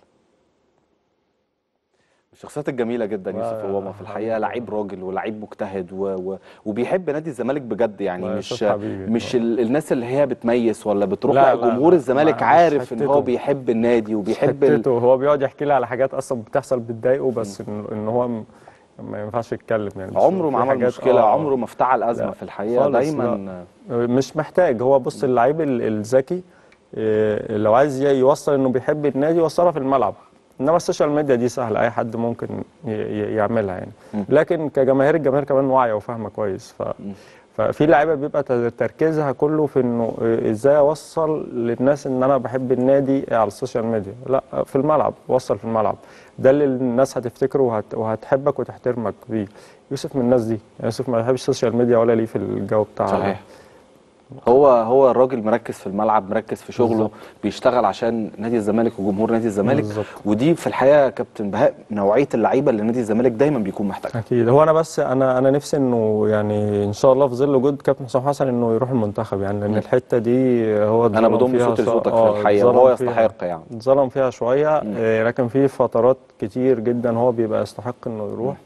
A: الشخصيات الجميله جدا
B: لا،
A: يوسف
B: لا،
A: اوباما
B: لا،
A: في الحقيقه
B: حبيبي.
A: لعيب راجل ولعيب مجتهد و... و... وبيحب نادي الزمالك بجد يعني
B: لا،
A: مش
B: يوسف حبيبي.
A: مش ال... الناس اللي هي بتميز ولا بتروح
B: لا،
A: لا,
B: لا،
A: جمهور
B: لا،
A: الزمالك
B: ما-
A: عارف
B: مش
A: ان هو
B: حتته.
A: بيحب النادي وبيحب ال...
B: حتته هو بيقعد يحكي لي على حاجات اصلا بتحصل بتضايقه بس ان, إن هو م- ما ينفعش يتكلم يعني بس
A: عمره ما
B: في
A: عمل
B: حاجات-
A: مشكله
B: آه،
A: عمره ما افتعل ازمه
B: لا،
A: في الحقيقه
B: خالص،
A: دايما
B: مش محتاج هو بص اللعيب ال- الذكي إيه، لو عايز ي- يوصل انه بيحب النادي يوصلها في الملعب انما السوشيال ميديا دي سهله اي حد ممكن ي- ي- يعملها يعني لكن كجماهير الجماهير كمان واعيه وفاهمه كويس ف ففي لعيبه بيبقى ت- تركيزها كله في انه إيه، ازاي اوصل للناس ان انا بحب النادي على السوشيال ميديا لا في الملعب وصل في الملعب ده اللي الناس هتفتكره وهت... وهتحبك وتحترمك بيه يوسف من الناس دي يعني يوسف ما بيحبش السوشيال ميديا ولا ليه في الجو بتاعها ده.
A: صحيح هو هو الراجل مركز في الملعب مركز في شغله بيشتغل عشان نادي الزمالك وجمهور نادي الزمالك
B: بالظبط.
A: ودي في الحقيقه يا كابتن بهاء نوعيه اللعيبه اللي نادي الزمالك دايما بيكون محتاجها
B: اكيد هو انا بس انا انا نفسي انه يعني ان شاء الله في ظل وجود كابتن حسام حسن انه يروح المنتخب يعني لان الحته دي هو
A: انا
B: اتظلم
A: بضم
B: فيها
A: صوت
B: شو-
A: لصوتك
B: آه،
A: في الحقيقه
B: اتظلم
A: وهو
B: فيها.
A: يستحق يعني
B: اتظلم فيها شويه آه، لكن في فترات كتير جدا هو بيبقى يستحق انه يروح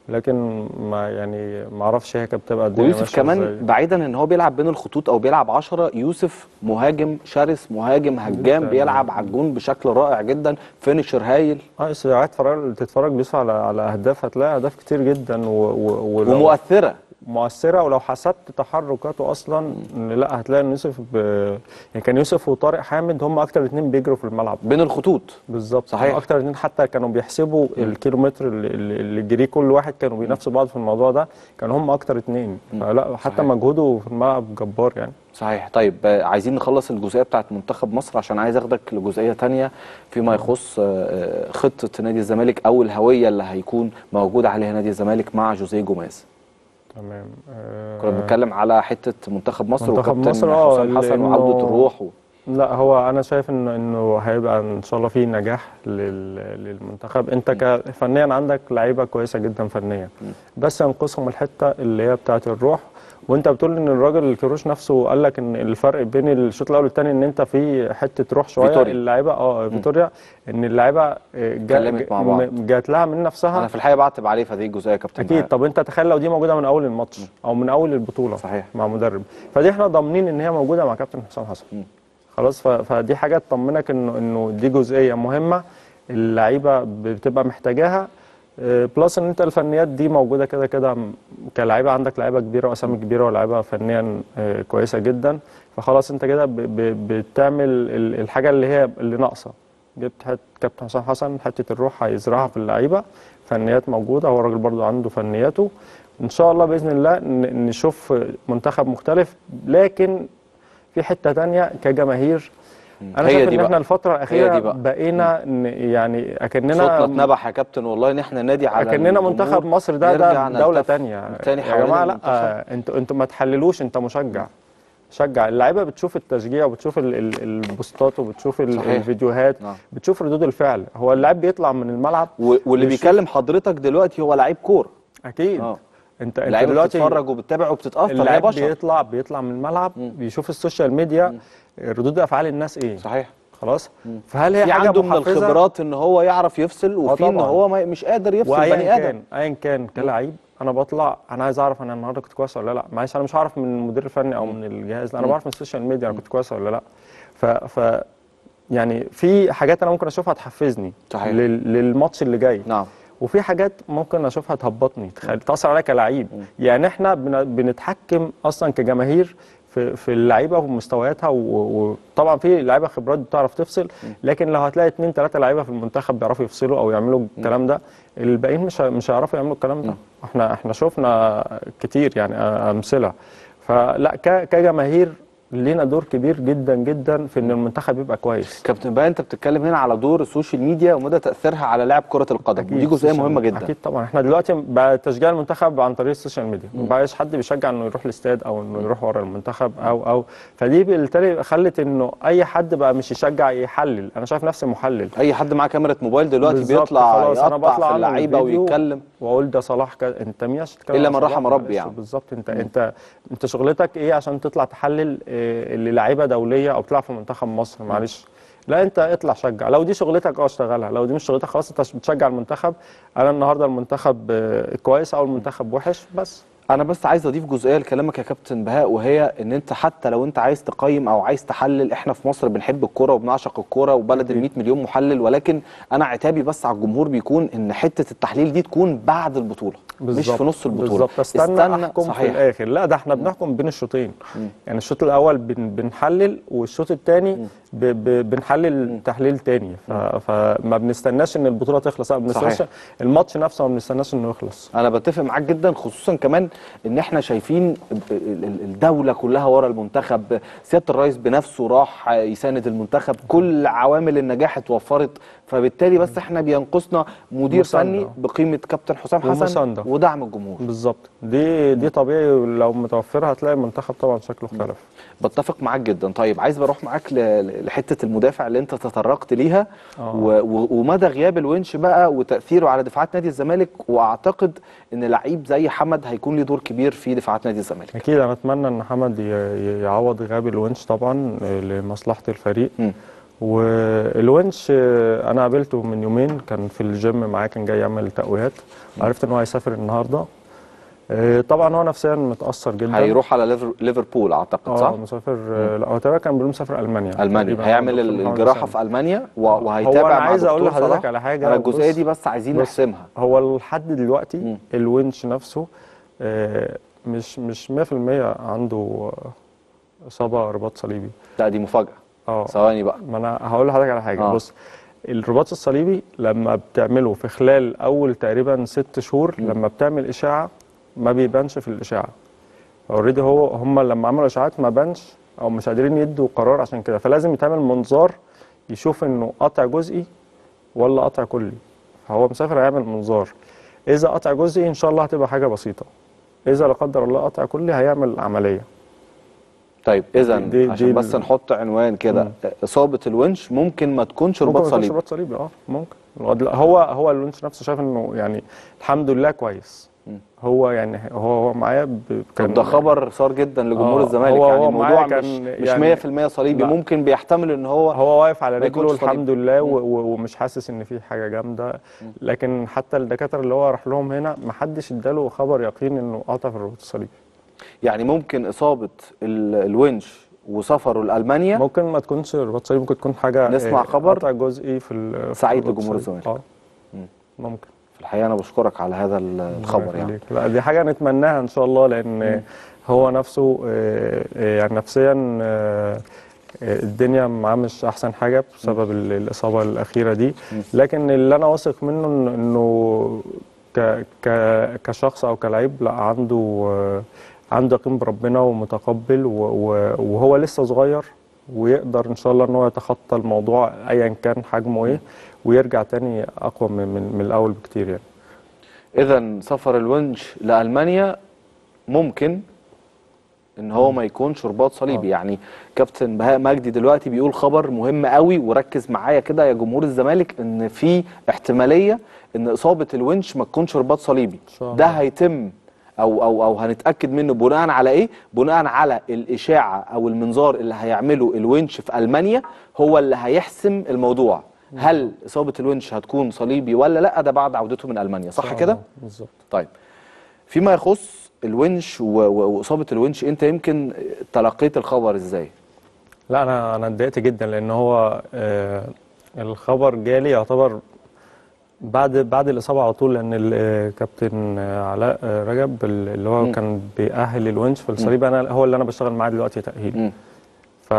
B: لكن ما يعني ما اعرفش هي كانت بتبقى الدنيا
A: ويوسف
B: ماشية
A: كمان
B: إزاي.
A: بعيدا ان هو بيلعب بين الخطوط او بيلعب 10 يوسف مهاجم شرس مهاجم هجام
B: جداً.
A: بيلعب على الجون بشكل رائع جدا فينيشر هايل
B: اه بس قاعد تتفرج تتفرج بس على على اهداف هتلاقي اهداف كتير جدا و... و... ولو-
A: ومؤثره
B: مؤثره ولو حسبت تحركاته اصلا إن لا هتلاقي ان يوسف ب... يعني كان يوسف وطارق حامد هم اكتر اتنين بيجروا في الملعب
A: بين الخطوط
B: بالظبط
A: صحيح.
B: هم اكتر اتنين حتى كانوا بيحسبوا الكيلومتر اللي, اللي اللي جريه كل واحد كانوا بينافسوا بعض في الموضوع ده كانوا هم اكتر اتنين فلا حتى
A: صحيح.
B: مجهوده في الملعب جبار يعني
A: صحيح طيب آه، عايزين نخلص الجزئيه بتاعت منتخب مصر عشان عايز اخدك لجزئيه تانية فيما يخص آه، آه، خطه نادي الزمالك او الهويه اللي هيكون موجود عليها نادي الزمالك مع جوزيه جوميز
B: تمام
A: كنا
B: آه
A: بنتكلم على حته منتخب مصر
B: منتخب
A: وكابتن
B: مصر، آه،
A: حسام حسن
B: لأنه-
A: وعوده الروح و...
B: لا هو انا شايف انه انه هيبقى ان شاء الله في نجاح لل- للمنتخب انت ك- فنيا عندك لعيبه كويسه جدا فنيا بس ينقصهم الحته اللي هي بتاعه الروح وانت بتقول ان الراجل الكروش نفسه قال لك ان الفرق بين الشوط الاول والثاني ان انت في حته روح شويه
A: فيتوريا.
B: اللعيبه اه فيتوريا ان اللعيبه آه، جا-
A: اتكلمت مع بعض.
B: م- جات لها من نفسها
A: انا في الحقيقه بعتب عليه في هذه الجزئيه يا كابتن
B: اكيد
A: بهاء.
B: طب انت تخيل لو دي موجوده من اول الماتش او من اول البطوله
A: صحيح.
B: مع مدرب فدي احنا ضامنين ان هي موجوده مع كابتن حسام حسن خلاص ف- فدي حاجه تطمنك انه انه دي جزئيه مهمه اللعيبه بتبقى محتاجاها آه، بلس ان انت الفنيات دي موجوده كده كده م- كلاعيبه عندك لعيبه كبيره واسامي كبيره ولاعيبه فنيا آه، كويسه جدا فخلاص انت كده ب- ب- بتعمل ال- الحاجه اللي هي اللي ناقصه جبت حت كابتن حسام حسن حته الروح هيزرعها في اللعيبه فنيات موجوده هو الراجل برضو عنده فنياته ان شاء الله باذن الله ن- نشوف منتخب مختلف لكن في حته تانية كجماهير انا
A: هي
B: شايف
A: دي
B: ان
A: بقى.
B: احنا الفتره الاخيره
A: دي بقى.
B: بقينا ن- يعني
A: صوتنا
B: اكننا
A: اتنبح يا كابتن والله ان احنا نادي على
B: اكننا
A: الجمهور.
B: منتخب مصر ده
A: نرجع
B: ده دوله
A: نلتف
B: تانية
A: تاني
B: يا
A: حوالين
B: جماعه
A: المنتخب.
B: لا انتوا انتوا ما تحللوش انت مشجع شجع اللعيبه بتشوف التشجيع وبتشوف ال- ال- البوستات وبتشوف ال-
A: صحيح.
B: الفيديوهات
A: نعم.
B: بتشوف ردود الفعل هو اللاعب بيطلع من الملعب
A: و- واللي
B: بيشوف-
A: بيكلم حضرتك دلوقتي هو لعيب كوره
B: اكيد
A: اه.
B: انت انت
A: اللعيبه
B: دلوقتي
A: بتتفرج وبتتابع وبتتاثر هي
B: اللاعب
A: بشر
B: بيطلع بيطلع من الملعب بيشوف السوشيال ميديا ردود افعال الناس ايه
A: صحيح
B: خلاص فهل هي
A: في
B: حاجه
A: عنده من
B: محفزة؟
A: الخبرات ان هو يعرف يفصل وفي ان
B: طبعاً.
A: هو ما مش قادر يفصل
B: وايا
A: بني ادم
B: كان ايا كان كلاعب انا بطلع انا عايز اعرف انا النهارده كنت كويس ولا لا معلش انا مش هعرف من المدير الفني او من الجهاز لا انا بعرف من السوشيال ميديا انا كنت كويس ولا لا ف, ف يعني في حاجات انا ممكن اشوفها تحفزني
A: صحيح.
B: لل- للماتش اللي جاي
A: نعم
B: وفي حاجات ممكن اشوفها تهبطني تخل... تاثر عليا كلاعب يعني احنا بن... بنتحكم اصلا كجماهير في في اللعيبه ومستوياتها و- وطبعا في لعيبه خبرات بتعرف تفصل لكن لو هتلاقي اثنين ثلاثه لعيبه في المنتخب بيعرفوا يفصلوا او يعملوا الكلام ده الباقيين مش ه- مش هيعرفوا يعملوا الكلام ده احنا احنا شفنا كتير يعني امثله فلا ك... كجماهير لينا دور كبير جدا جدا في ان المنتخب يبقى كويس
A: كابتن بقى انت بتتكلم هنا على دور السوشيال ميديا ومدى تاثيرها على لاعب كره القدم ودي جزئيه
B: السوشيال-
A: مهمه جدا
B: اكيد طبعا احنا دلوقتي بقى تشجيع المنتخب عن طريق السوشيال ميديا ما بقاش حد بيشجع انه يروح الاستاد او انه يروح ورا المنتخب او او فدي بالتالي خلت انه اي حد بقى مش يشجع يحلل انا شايف نفسي محلل
A: اي حد معاه كاميرا موبايل دلوقتي
B: بالظبط،
A: بيطلع
B: خلاص انا
A: يقطع
B: بطلع
A: في
B: أعمل
A: اللعيبه
B: الفيديو
A: ويتكلم
B: واقول ده صلاح ك... انت مين عشان تتكلم
A: إلا
B: عن
A: من
B: صلاح؟
A: رحم ربي
B: معلش،
A: يعني.
B: بالظبط انت انت انت شغلتك ايه عشان تطلع تحلل إيه للعيبه دوليه او تلعب في منتخب مصر معلش لا انت اطلع شجع لو دي شغلتك اه اشتغلها لو دي مش شغلتك خلاص انت بتشجع المنتخب انا النهارده المنتخب آه، كويس او المنتخب وحش بس
A: انا بس عايز اضيف جزئيه لكلامك يا كابتن بهاء وهي ان انت حتى لو انت عايز تقيم او عايز تحلل احنا في مصر بنحب الكوره وبنعشق الكوره وبلد ال 100 مليون محلل ولكن انا عتابي بس على الجمهور بيكون ان حته التحليل دي تكون بعد البطوله مش في نص البطوله
B: بالظبط استنى, احكم في الاخر لا ده احنا بنحكم بين الشوطين يعني الشوط الاول بن بنحلل والشوط الثاني ب ب بنحلل تحليل تاني ف فما بنستناش ان البطوله تخلص لا ما بنستناش
A: صحيح.
B: الماتش نفسه ما بنستناش انه يخلص
A: انا بتفق معاك جدا خصوصا كمان ان احنا شايفين ال- ال- الدوله كلها ورا المنتخب سياده الرئيس بنفسه راح يساند المنتخب كل عوامل النجاح اتوفرت فبالتالي بس احنا بينقصنا مدير
B: مساندة.
A: فني بقيمه كابتن حسام حسن
B: ومساندة.
A: ودعم الجمهور
B: بالظبط دي دي طبيعي لو متوفره هتلاقي المنتخب طبعا شكله اختلف
A: بتفق معاك جدا طيب عايز بروح معاك ل- لحته المدافع اللي انت تطرقت ليها
B: آه.
A: و... و... ومدى غياب الونش بقى وتاثيره على دفاعات نادي الزمالك واعتقد ان لعيب زي حمد هيكون له دور كبير في دفاعات نادي الزمالك
B: اكيد انا اتمنى ان حمد ي- ي- يعوض غياب الونش طبعا آه، لمصلحه الفريق
A: مم.
B: والونش آه، انا قابلته من يومين كان في الجيم معاه كان جاي يعمل تقويات عرفت ان هو هيسافر النهارده آه، طبعا هو نفسيا متاثر جدا
A: هيروح على ليفر... ليفربول اعتقد صح
B: اه مسافر آه، لا هو تقريبا كان بيقول مسافر المانيا
A: المانيا
B: تقريباً.
A: هيعمل
B: هو دكتور محمد
A: الجراحه
B: حسام.
A: في المانيا و... وهيتابع
B: هو أنا
A: مع
B: عايز أقول
A: دكتور
B: لحضرتك
A: صلاح.
B: على حاجة،
A: انا الجزئيه
B: بص-
A: دي بس عايزين
B: بص،
A: نحسمها
B: هو لحد دلوقتي
A: مم.
B: الونش نفسه آه، مش مش 100% عنده آه، اصابه رباط صليبي
A: لا دي مفاجاه
B: اه
A: ثواني بقى
B: ما انا هقول لحضرتك على حاجه
A: آه.
B: آه. بص الرباط الصليبي لما بتعمله في خلال اول تقريبا ست شهور
A: مم.
B: لما بتعمل اشاعه ما بيبانش في الاشاعه اوريدي هو هم لما عملوا اشاعات ما بانش او مش قادرين يدوا قرار عشان كده فلازم يتعمل منظار يشوف انه قطع جزئي ولا قطع كلي فهو مسافر هيعمل منظار اذا قطع جزئي ان شاء الله هتبقى حاجه بسيطه اذا لا قدر الله قطع كلي هيعمل عمليه
A: طيب اذا
B: دي- دي
A: عشان
B: ال-
A: بس نحط عنوان كده
B: مم.
A: اصابه الونش ممكن ما تكونش
B: ممكن
A: رباط
B: ما يكونش
A: صليبي
B: رباط صليبي اه ممكن الواد- هو هو اللونش نفسه شايف انه يعني الحمد لله كويس
A: مم.
B: هو يعني هو هو معايا ب-
A: طب ده خبر صار جدا لجمهور
B: آه،
A: الزمالك
B: هو-
A: يعني
B: هو
A: الموضوع
B: معايا
A: مش
B: كان
A: مش
B: يعني-
A: 100% صليبي
B: لا.
A: ممكن بيحتمل ان هو
B: هو واقف على
A: ما
B: رجله
A: يكونش صليبي.
B: الحمد لله
A: مم.
B: و- و- ومش حاسس ان في حاجه جامده لكن حتى الدكاتره اللي هو راح لهم هنا ما حدش اداله خبر يقين انه قطع في الرباط الصليبي
A: يعني ممكن اصابه ال- الونش وسفره لالمانيا
B: ممكن ما تكونش رباط صليبي ممكن تكون حاجه
A: نسمع
B: آه،
A: خبر
B: قطع جزئي في ال- في
A: سعيد
B: الرباط
A: لجمهور
B: الصليبي.
A: الزمالك.
B: اه
A: مم.
B: ممكن
A: في الحقيقه انا بشكرك على هذا ال- الخبر
B: الله
A: يعني
B: يخليك. لا دي حاجه نتمناها ان شاء الله لان هو نفسه آه، آه، يعني نفسيا آه، آه، الدنيا معاه مش احسن حاجه بسبب ال- الاصابه الاخيره دي لكن اللي انا واثق منه إن- انه ك ك كشخص او كلاعب لا عنده آه، عنده يقين بربنا ومتقبل و- و- وهو لسه صغير ويقدر ان شاء الله ان هو يتخطى الموضوع ايا كان حجمه ايه ويرجع تاني اقوى من من, من الاول بكتير يعني
A: اذا سفر الونش لالمانيا ممكن ان هو ما يكونش رباط صليبي
B: آه.
A: يعني كابتن بهاء مجدي دلوقتي بيقول خبر مهم قوي وركز معايا كده يا جمهور الزمالك ان في احتماليه ان اصابه الونش ما تكونش رباط صليبي
B: إن شاء
A: ده
B: الله.
A: هيتم او او او هنتاكد منه بناء على ايه بناء على الاشاعه او المنظار اللي هيعمله الونش في المانيا هو اللي هيحسم الموضوع هل اصابه الونش هتكون صليبي ولا لا ده بعد عودته من المانيا صح كده
B: آه، بالظبط
A: طيب فيما يخص الونش و- و- واصابه الونش انت يمكن تلقيت الخبر ازاي
B: لا انا انا اتضايقت جدا لان هو آه الخبر جالي يعتبر بعد بعد الاصابه على طول لان ال- آه، كابتن آه، علاء آه، رجب ال- اللي هو
A: مم.
B: كان بيأهل الونش في الصليب انا هو اللي انا بشتغل معاه دلوقتي تأهيل
A: مم.
B: ف...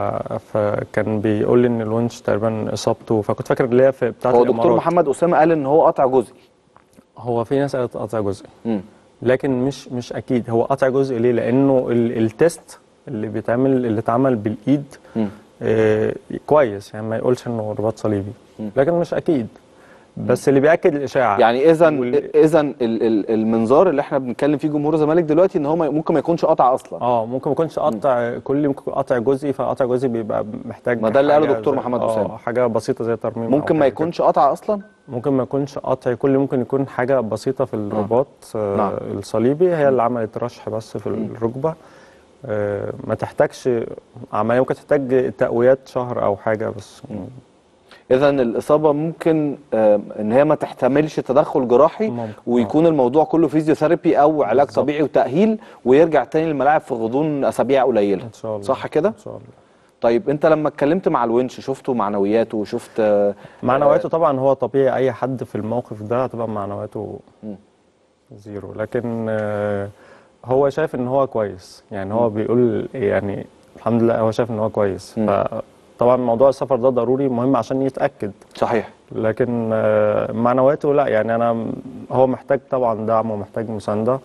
B: فكان بيقول لي ان الونش تقريبا اصابته فكنت فاكر اللي هي في بتاعه
A: هو دكتور
B: الامارات
A: محمد اسامه قال ان هو قطع جزئي
B: هو في ناس قالت قطع جزئي
A: مم.
B: لكن مش مش اكيد هو قطع جزئي ليه لانه ال- التيست اللي بيتعمل اللي اتعمل بالايد
A: مم.
B: آه، كويس يعني ما يقولش انه رباط صليبي
A: مم.
B: لكن مش اكيد بس اللي بياكد الاشاعه
A: يعني اذا
B: وال-
A: اذا ال- ال- المنظار اللي احنا بنتكلم فيه جمهور الزمالك دلوقتي ان هو ما- ممكن ما يكونش قطع اصلا
B: اه ممكن ما يكونش قطع كلي ممكن يكون قطع جزئي فقطع جزئي بيبقى محتاج
A: ما ده اللي قاله
B: حاجة
A: دكتور
B: زي-
A: محمد
B: آه،
A: أسامة.
B: حاجه بسيطه زي ترميم أو
A: ممكن ما
B: حاجة
A: يكونش قطع اصلا
B: كده. ممكن ما يكونش قطع كلي ممكن يكون حاجه بسيطه في الرباط آه.
A: نعم.
B: الصليبي هي اللي عملت رشح بس في الركبه آه ما تحتاجش عمليه ممكن تحتاج تقويات شهر او حاجه بس
A: اذا الاصابه ممكن آه، ان هي ما تحتملش تدخل جراحي
B: ممكن.
A: ويكون الموضوع كله فيزيوثيرابي او علاج
B: بالظبط.
A: طبيعي وتاهيل ويرجع تاني للملاعب في غضون اسابيع قليله
B: ان شاء الله
A: صح كده
B: ان شاء الله
A: طيب انت لما اتكلمت مع الونش شفته معنوياته وشفت آه،
B: معنوياته طبعا هو طبيعي اي حد في الموقف ده هتبقى معنوياته
A: مم.
B: زيرو لكن آه، هو شايف ان هو كويس يعني هو بيقول يعني الحمد لله هو شايف ان هو كويس
A: مم.
B: ف طبعا موضوع السفر ده ضروري مهم عشان يتاكد
A: صحيح
B: لكن آه، معنوياته لا يعني انا م- هو محتاج طبعا دعم ومحتاج مسانده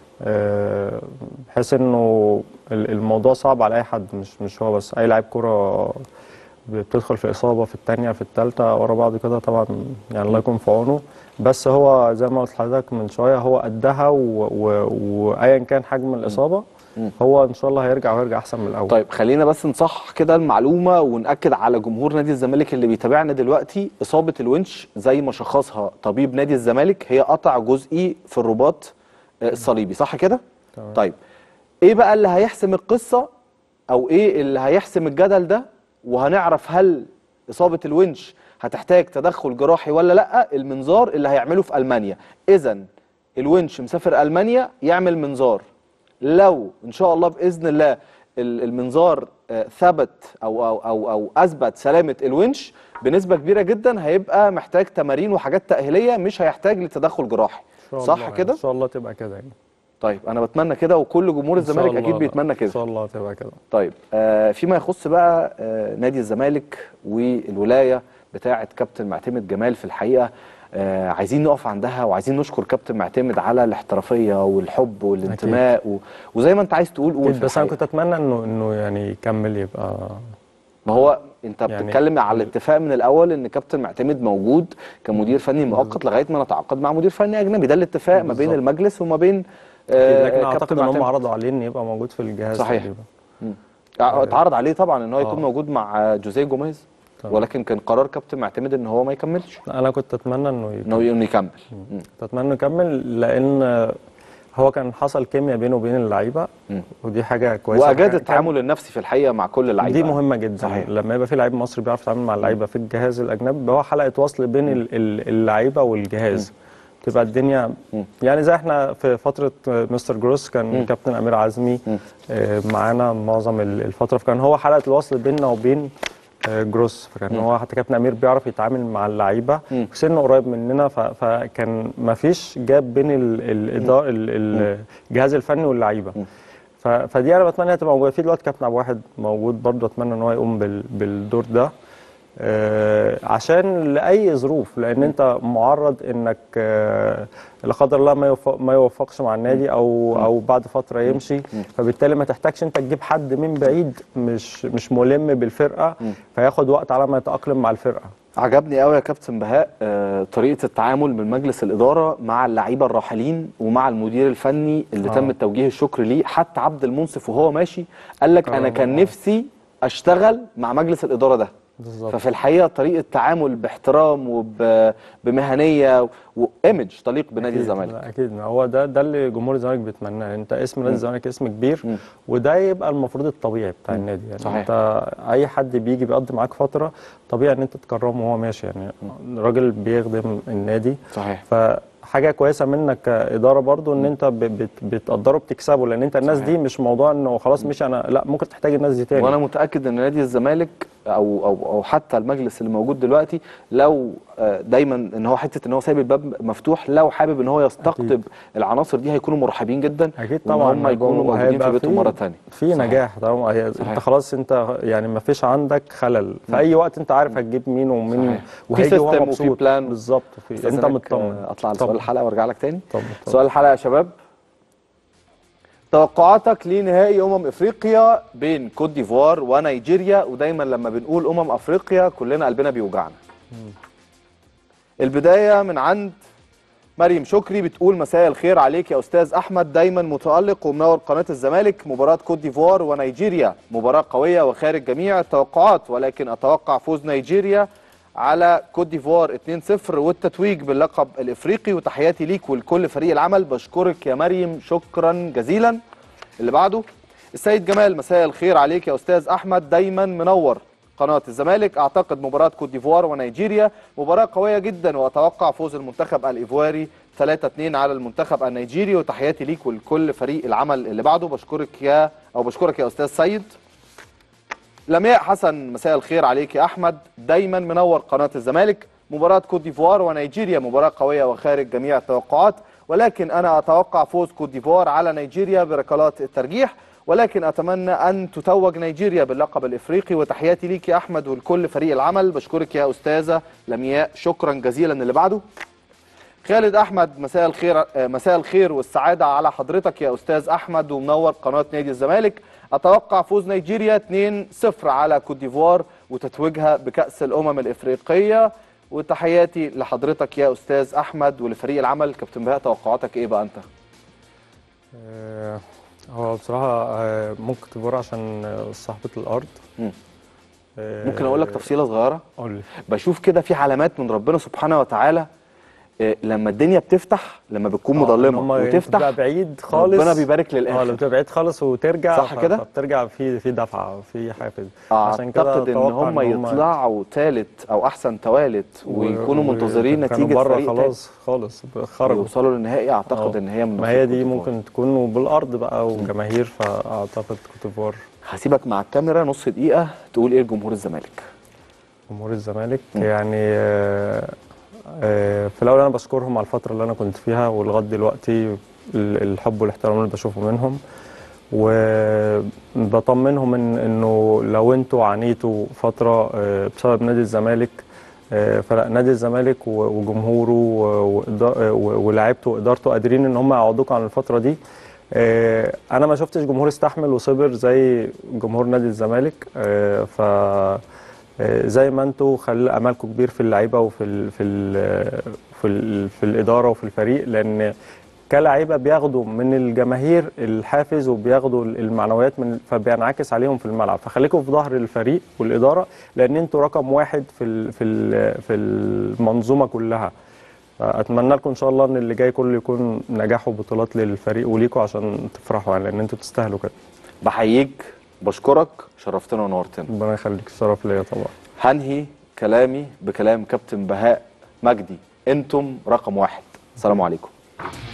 B: آه، بحيث انه ال- الموضوع صعب على اي حد مش مش هو بس اي لاعب كوره بتدخل في اصابه في الثانيه في الثالثه ورا بعض كده طبعا يعني الله يكون في عونه بس هو زي ما قلت لحضرتك من شويه هو قدها و- و- وايا كان حجم الاصابه هو ان شاء الله هيرجع وهيرجع احسن من الاول
A: طيب خلينا بس نصحح كده المعلومه وناكد على جمهور نادي الزمالك اللي بيتابعنا دلوقتي اصابه الونش زي ما شخصها طبيب نادي الزمالك هي قطع جزئي في الرباط آه، الصليبي صح كده
B: تمام.
A: طيب ايه بقى اللي هيحسم القصه او ايه اللي هيحسم الجدل ده وهنعرف هل اصابه الونش هتحتاج تدخل جراحي ولا لا المنظار اللي هيعمله في المانيا اذا الونش مسافر المانيا يعمل منظار لو ان شاء الله باذن الله ال- المنظار آه، ثبت او او او او اثبت سلامه الونش بنسبه كبيره جدا هيبقى محتاج تمارين وحاجات تاهيليه مش هيحتاج لتدخل جراحي
B: إن شاء
A: صح
B: الله يعني
A: كده
B: ان شاء الله تبقى كده يعني
A: طيب انا بتمنى كده وكل جمهور
B: إن شاء
A: الزمالك
B: الله
A: اكيد
B: لا.
A: بيتمنى كده
B: ان شاء الله تبقى كده
A: طيب آه فيما يخص بقى آه نادي الزمالك والولايه بتاعه كابتن معتمد جمال في الحقيقه آه عايزين نقف عندها وعايزين نشكر كابتن معتمد على الاحترافيه والحب والانتماء و... وزي ما انت عايز تقول قول
B: أكيد
A: في
B: بس انا
A: الحقيقة.
B: كنت اتمنى انه انه يعني يكمل يبقى
A: ما هو انت
B: يعني-
A: بتتكلم على الاتفاق من الاول ان كابتن معتمد موجود كمدير فني مؤقت لغايه ما نتعاقد مع مدير فني اجنبي ده الاتفاق ما بين
B: بالظبط.
A: المجلس وما بين
B: أكيد،
A: آه
B: لكن
A: كابتن
B: اعتقد ان هم
A: معتمد.
B: عرضوا عليه ان يبقى موجود في الجهاز
A: صحيح.
B: تقريبا.
A: اه، اتعرض عليه طبعا ان هو يكون
B: آه.
A: موجود مع جوزيه جوميز
B: تمام.
A: ولكن كان قرار كابتن معتمد ان هو ما يكملش
B: انا كنت اتمنى انه يكمل.
A: انه انه يكمل مم.
B: كنت اتمنى انه يكمل لان هو كان حصل كيمياء بينه وبين اللعيبه
A: مم.
B: ودي حاجه كويسه
A: واجاد
B: كان-
A: التعامل النفسي في الحقيقه مع كل اللعيبه
B: دي مهمه جدا
A: صحيح.
B: صحيح. لما يبقى في لعيب مصري بيعرف يتعامل مع اللعيبه في الجهاز الاجنبي هو حلقه وصل بين ال- ال- اللعيبه والجهاز تبقى الدنيا
A: مم.
B: يعني زي احنا في فتره مستر جروس كان
A: مم.
B: كابتن امير عزمي
A: مم.
B: آه، معانا معظم ال- الفتره فكان هو حلقه الوصل بيننا وبين آه، جروس فكان هو حتى كابتن امير بيعرف يتعامل مع اللعيبه
A: مم.
B: سنه قريب مننا ف- فكان ما فيش جاب بين ال- الإدارة- ال- ال- الجهاز الفني واللعيبه ف- فدي انا بتمنى انها تبقى موجوده في دلوقتي كابتن ابو واحد موجود برضه اتمنى ان هو يقوم بال- بالدور ده آه، عشان لاي ظروف لان انت معرض انك آه، لا قدر الله ما يوفق ما يوفقش مع النادي او او بعد فتره يمشي فبالتالي ما تحتاجش انت تجيب حد من بعيد مش مش ملم بالفرقه فياخد وقت على ما يتاقلم مع الفرقه
A: عجبني قوي يا كابتن بهاء آه، طريقه التعامل من مجلس الاداره مع اللعيبه الراحلين ومع المدير الفني اللي
B: آه.
A: تم توجيه الشكر ليه حتى عبد المنصف وهو ماشي قال لك انا
B: آه.
A: كان نفسي اشتغل مع مجلس الاداره ده
B: بالظبط.
A: ففي الحقيقه طريقه تعامل باحترام وبمهنيه وايمج تليق بنادي
B: أكيد،
A: الزمالك
B: لا، اكيد ما هو ده ده اللي جمهور الزمالك بيتمناه انت اسم نادي الزمالك اسم كبير
A: مم.
B: وده يبقى المفروض الطبيعي بتاع النادي يعني
A: صحيح.
B: انت اي حد بيجي بيقضي معاك فتره طبيعي ان انت تكرمه وهو ماشي يعني راجل بيخدم النادي
A: صحيح
B: فحاجه كويسه منك كاداره برضو ان انت ب- بت- بتقدره بتكسبه لان انت الناس
A: صحيح.
B: دي مش موضوع انه خلاص مش انا لا ممكن تحتاج الناس دي تاني
A: وانا متاكد ان نادي الزمالك او او او حتى المجلس اللي موجود دلوقتي لو آه، دايما ان هو حته ان هو سايب الباب مفتوح لو حابب ان هو يستقطب
B: أكيد.
A: العناصر دي هيكونوا مرحبين جدا
B: اكيد
A: وإن
B: طبعا
A: هم يكونوا موجودين في
B: وهيبقى
A: بيتهم مره ثانيه
B: في نجاح طالما هي
A: صحيح.
B: انت خلاص انت يعني ما فيش عندك خلل في اي وقت انت عارف هتجيب مين ومين
A: صحيح. في
B: وهيجي وهو
A: system وفي
B: مبسوط
A: plan.
B: بالظبط في انت مطمن
A: اطلع على
B: طبعاً.
A: سؤال الحلقه وارجع لك تاني
B: طبعاً، طبعاً.
A: سؤال الحلقه يا شباب توقعاتك لنهائي امم افريقيا بين كوت ديفوار ونيجيريا ودايما لما بنقول امم افريقيا كلنا قلبنا بيوجعنا البدايه من عند مريم شكري بتقول مساء الخير عليك يا استاذ احمد دايما متالق ومنور قناه الزمالك مباراه كوت ديفوار ونيجيريا مباراه قويه وخارج جميع التوقعات ولكن اتوقع فوز نيجيريا على كوت ديفوار 2-0 والتتويج باللقب الافريقي وتحياتي ليك ولكل فريق العمل بشكرك يا مريم شكرا جزيلا اللي بعده السيد جمال مساء الخير عليك يا استاذ احمد دايما منور قناه الزمالك اعتقد مباراه كوت ديفوار ونيجيريا مباراه قويه جدا واتوقع فوز المنتخب الايفواري 3-2 على المنتخب النيجيري وتحياتي ليك ولكل فريق العمل اللي بعده بشكرك يا او بشكرك يا استاذ سيد لمياء حسن مساء الخير عليك يا احمد دايما منور قناه الزمالك مباراه كوت ديفوار ونيجيريا مباراه قويه وخارج جميع التوقعات ولكن انا اتوقع فوز كوت ديفوار على نيجيريا بركلات الترجيح ولكن اتمنى ان تتوج نيجيريا باللقب الافريقي وتحياتي ليك يا احمد ولكل فريق العمل بشكرك يا استاذه لمياء شكرا جزيلا اللي بعده خالد احمد مساء الخير مساء الخير والسعاده على حضرتك يا استاذ احمد ومنور قناه نادي الزمالك اتوقع فوز نيجيريا 2-0 على كوت ديفوار وتتويجها بكاس الامم الافريقيه وتحياتي لحضرتك يا استاذ احمد ولفريق العمل كابتن بهاء توقعاتك ايه بقى انت
B: آه، هو بصراحة آه، ممكن تبور عشان آه، صاحبة الأرض
A: مم.
B: آه،
A: ممكن اقول لك تفصيله صغيره
B: قول لي
A: بشوف كده في علامات من ربنا سبحانه وتعالى آه، لما الدنيا بتفتح لما بتكون مظلمه
B: لما
A: وتفتح
B: تبقى بعيد خالص
A: ربنا بيبارك
B: اه
A: للاخر
B: لما تبقى بعيد خالص وترجع
A: صح
B: ف-
A: كده؟
B: فبترجع في في دفعة في حافز عشان كده
A: اعتقد ان
B: أتوقع
A: هم يطلعوا ثالث او احسن توالت
B: و-
A: ويكونوا
B: و-
A: منتظرين
B: كانوا
A: نتيجه
B: بره
A: فريق
B: خلاص خالص
A: تاني.
B: خرجوا
A: يوصلوا للنهائي اعتقد
B: آه.
A: ان هي من
B: ما هي
A: نصيب
B: دي
A: كوت ديفوار.
B: ممكن تكون بالارض بقى وجماهير فاعتقد كوت ديفوار
A: هسيبك مع الكاميرا نص دقيقه تقول ايه لجمهور الزمالك
B: جمهور الزمالك يعني آه، آه، في الاول انا بشكرهم على الفتره اللي انا كنت فيها ولغايه دلوقتي ال- الحب والاحترام اللي بشوفه منهم وبطمنهم ان انه لو انتوا عانيتوا فتره آه، بسبب نادي الزمالك آه، فلا نادي الزمالك و- وجمهوره و- وإدا- آه، و- ولاعيبته وادارته قادرين ان هم يعوضوكوا عن الفتره دي آه، انا ما شفتش جمهور استحمل وصبر زي جمهور نادي الزمالك آه، ف آه، زي ما انتوا خلي امالكم كبير في اللعيبه وفي ال في ال في ال في الاداره وفي الفريق لان كلاعيبه بياخدوا من الجماهير الحافز وبياخدوا المعنويات من فبينعكس عليهم في الملعب فخليكم في ظهر الفريق والاداره لان انتوا رقم واحد في ال في ال في المنظومه كلها اتمنى لكم ان شاء الله ان اللي جاي كله يكون نجاح وبطولات للفريق وليكم عشان تفرحوا يعني لان انتوا تستاهلوا كده
A: بحييك بشكرك شرفتنا ونورتنا
B: ربنا يخليك الشرف ليا طبعا
A: هنهي كلامي بكلام كابتن بهاء مجدي انتم رقم واحد السلام عليكم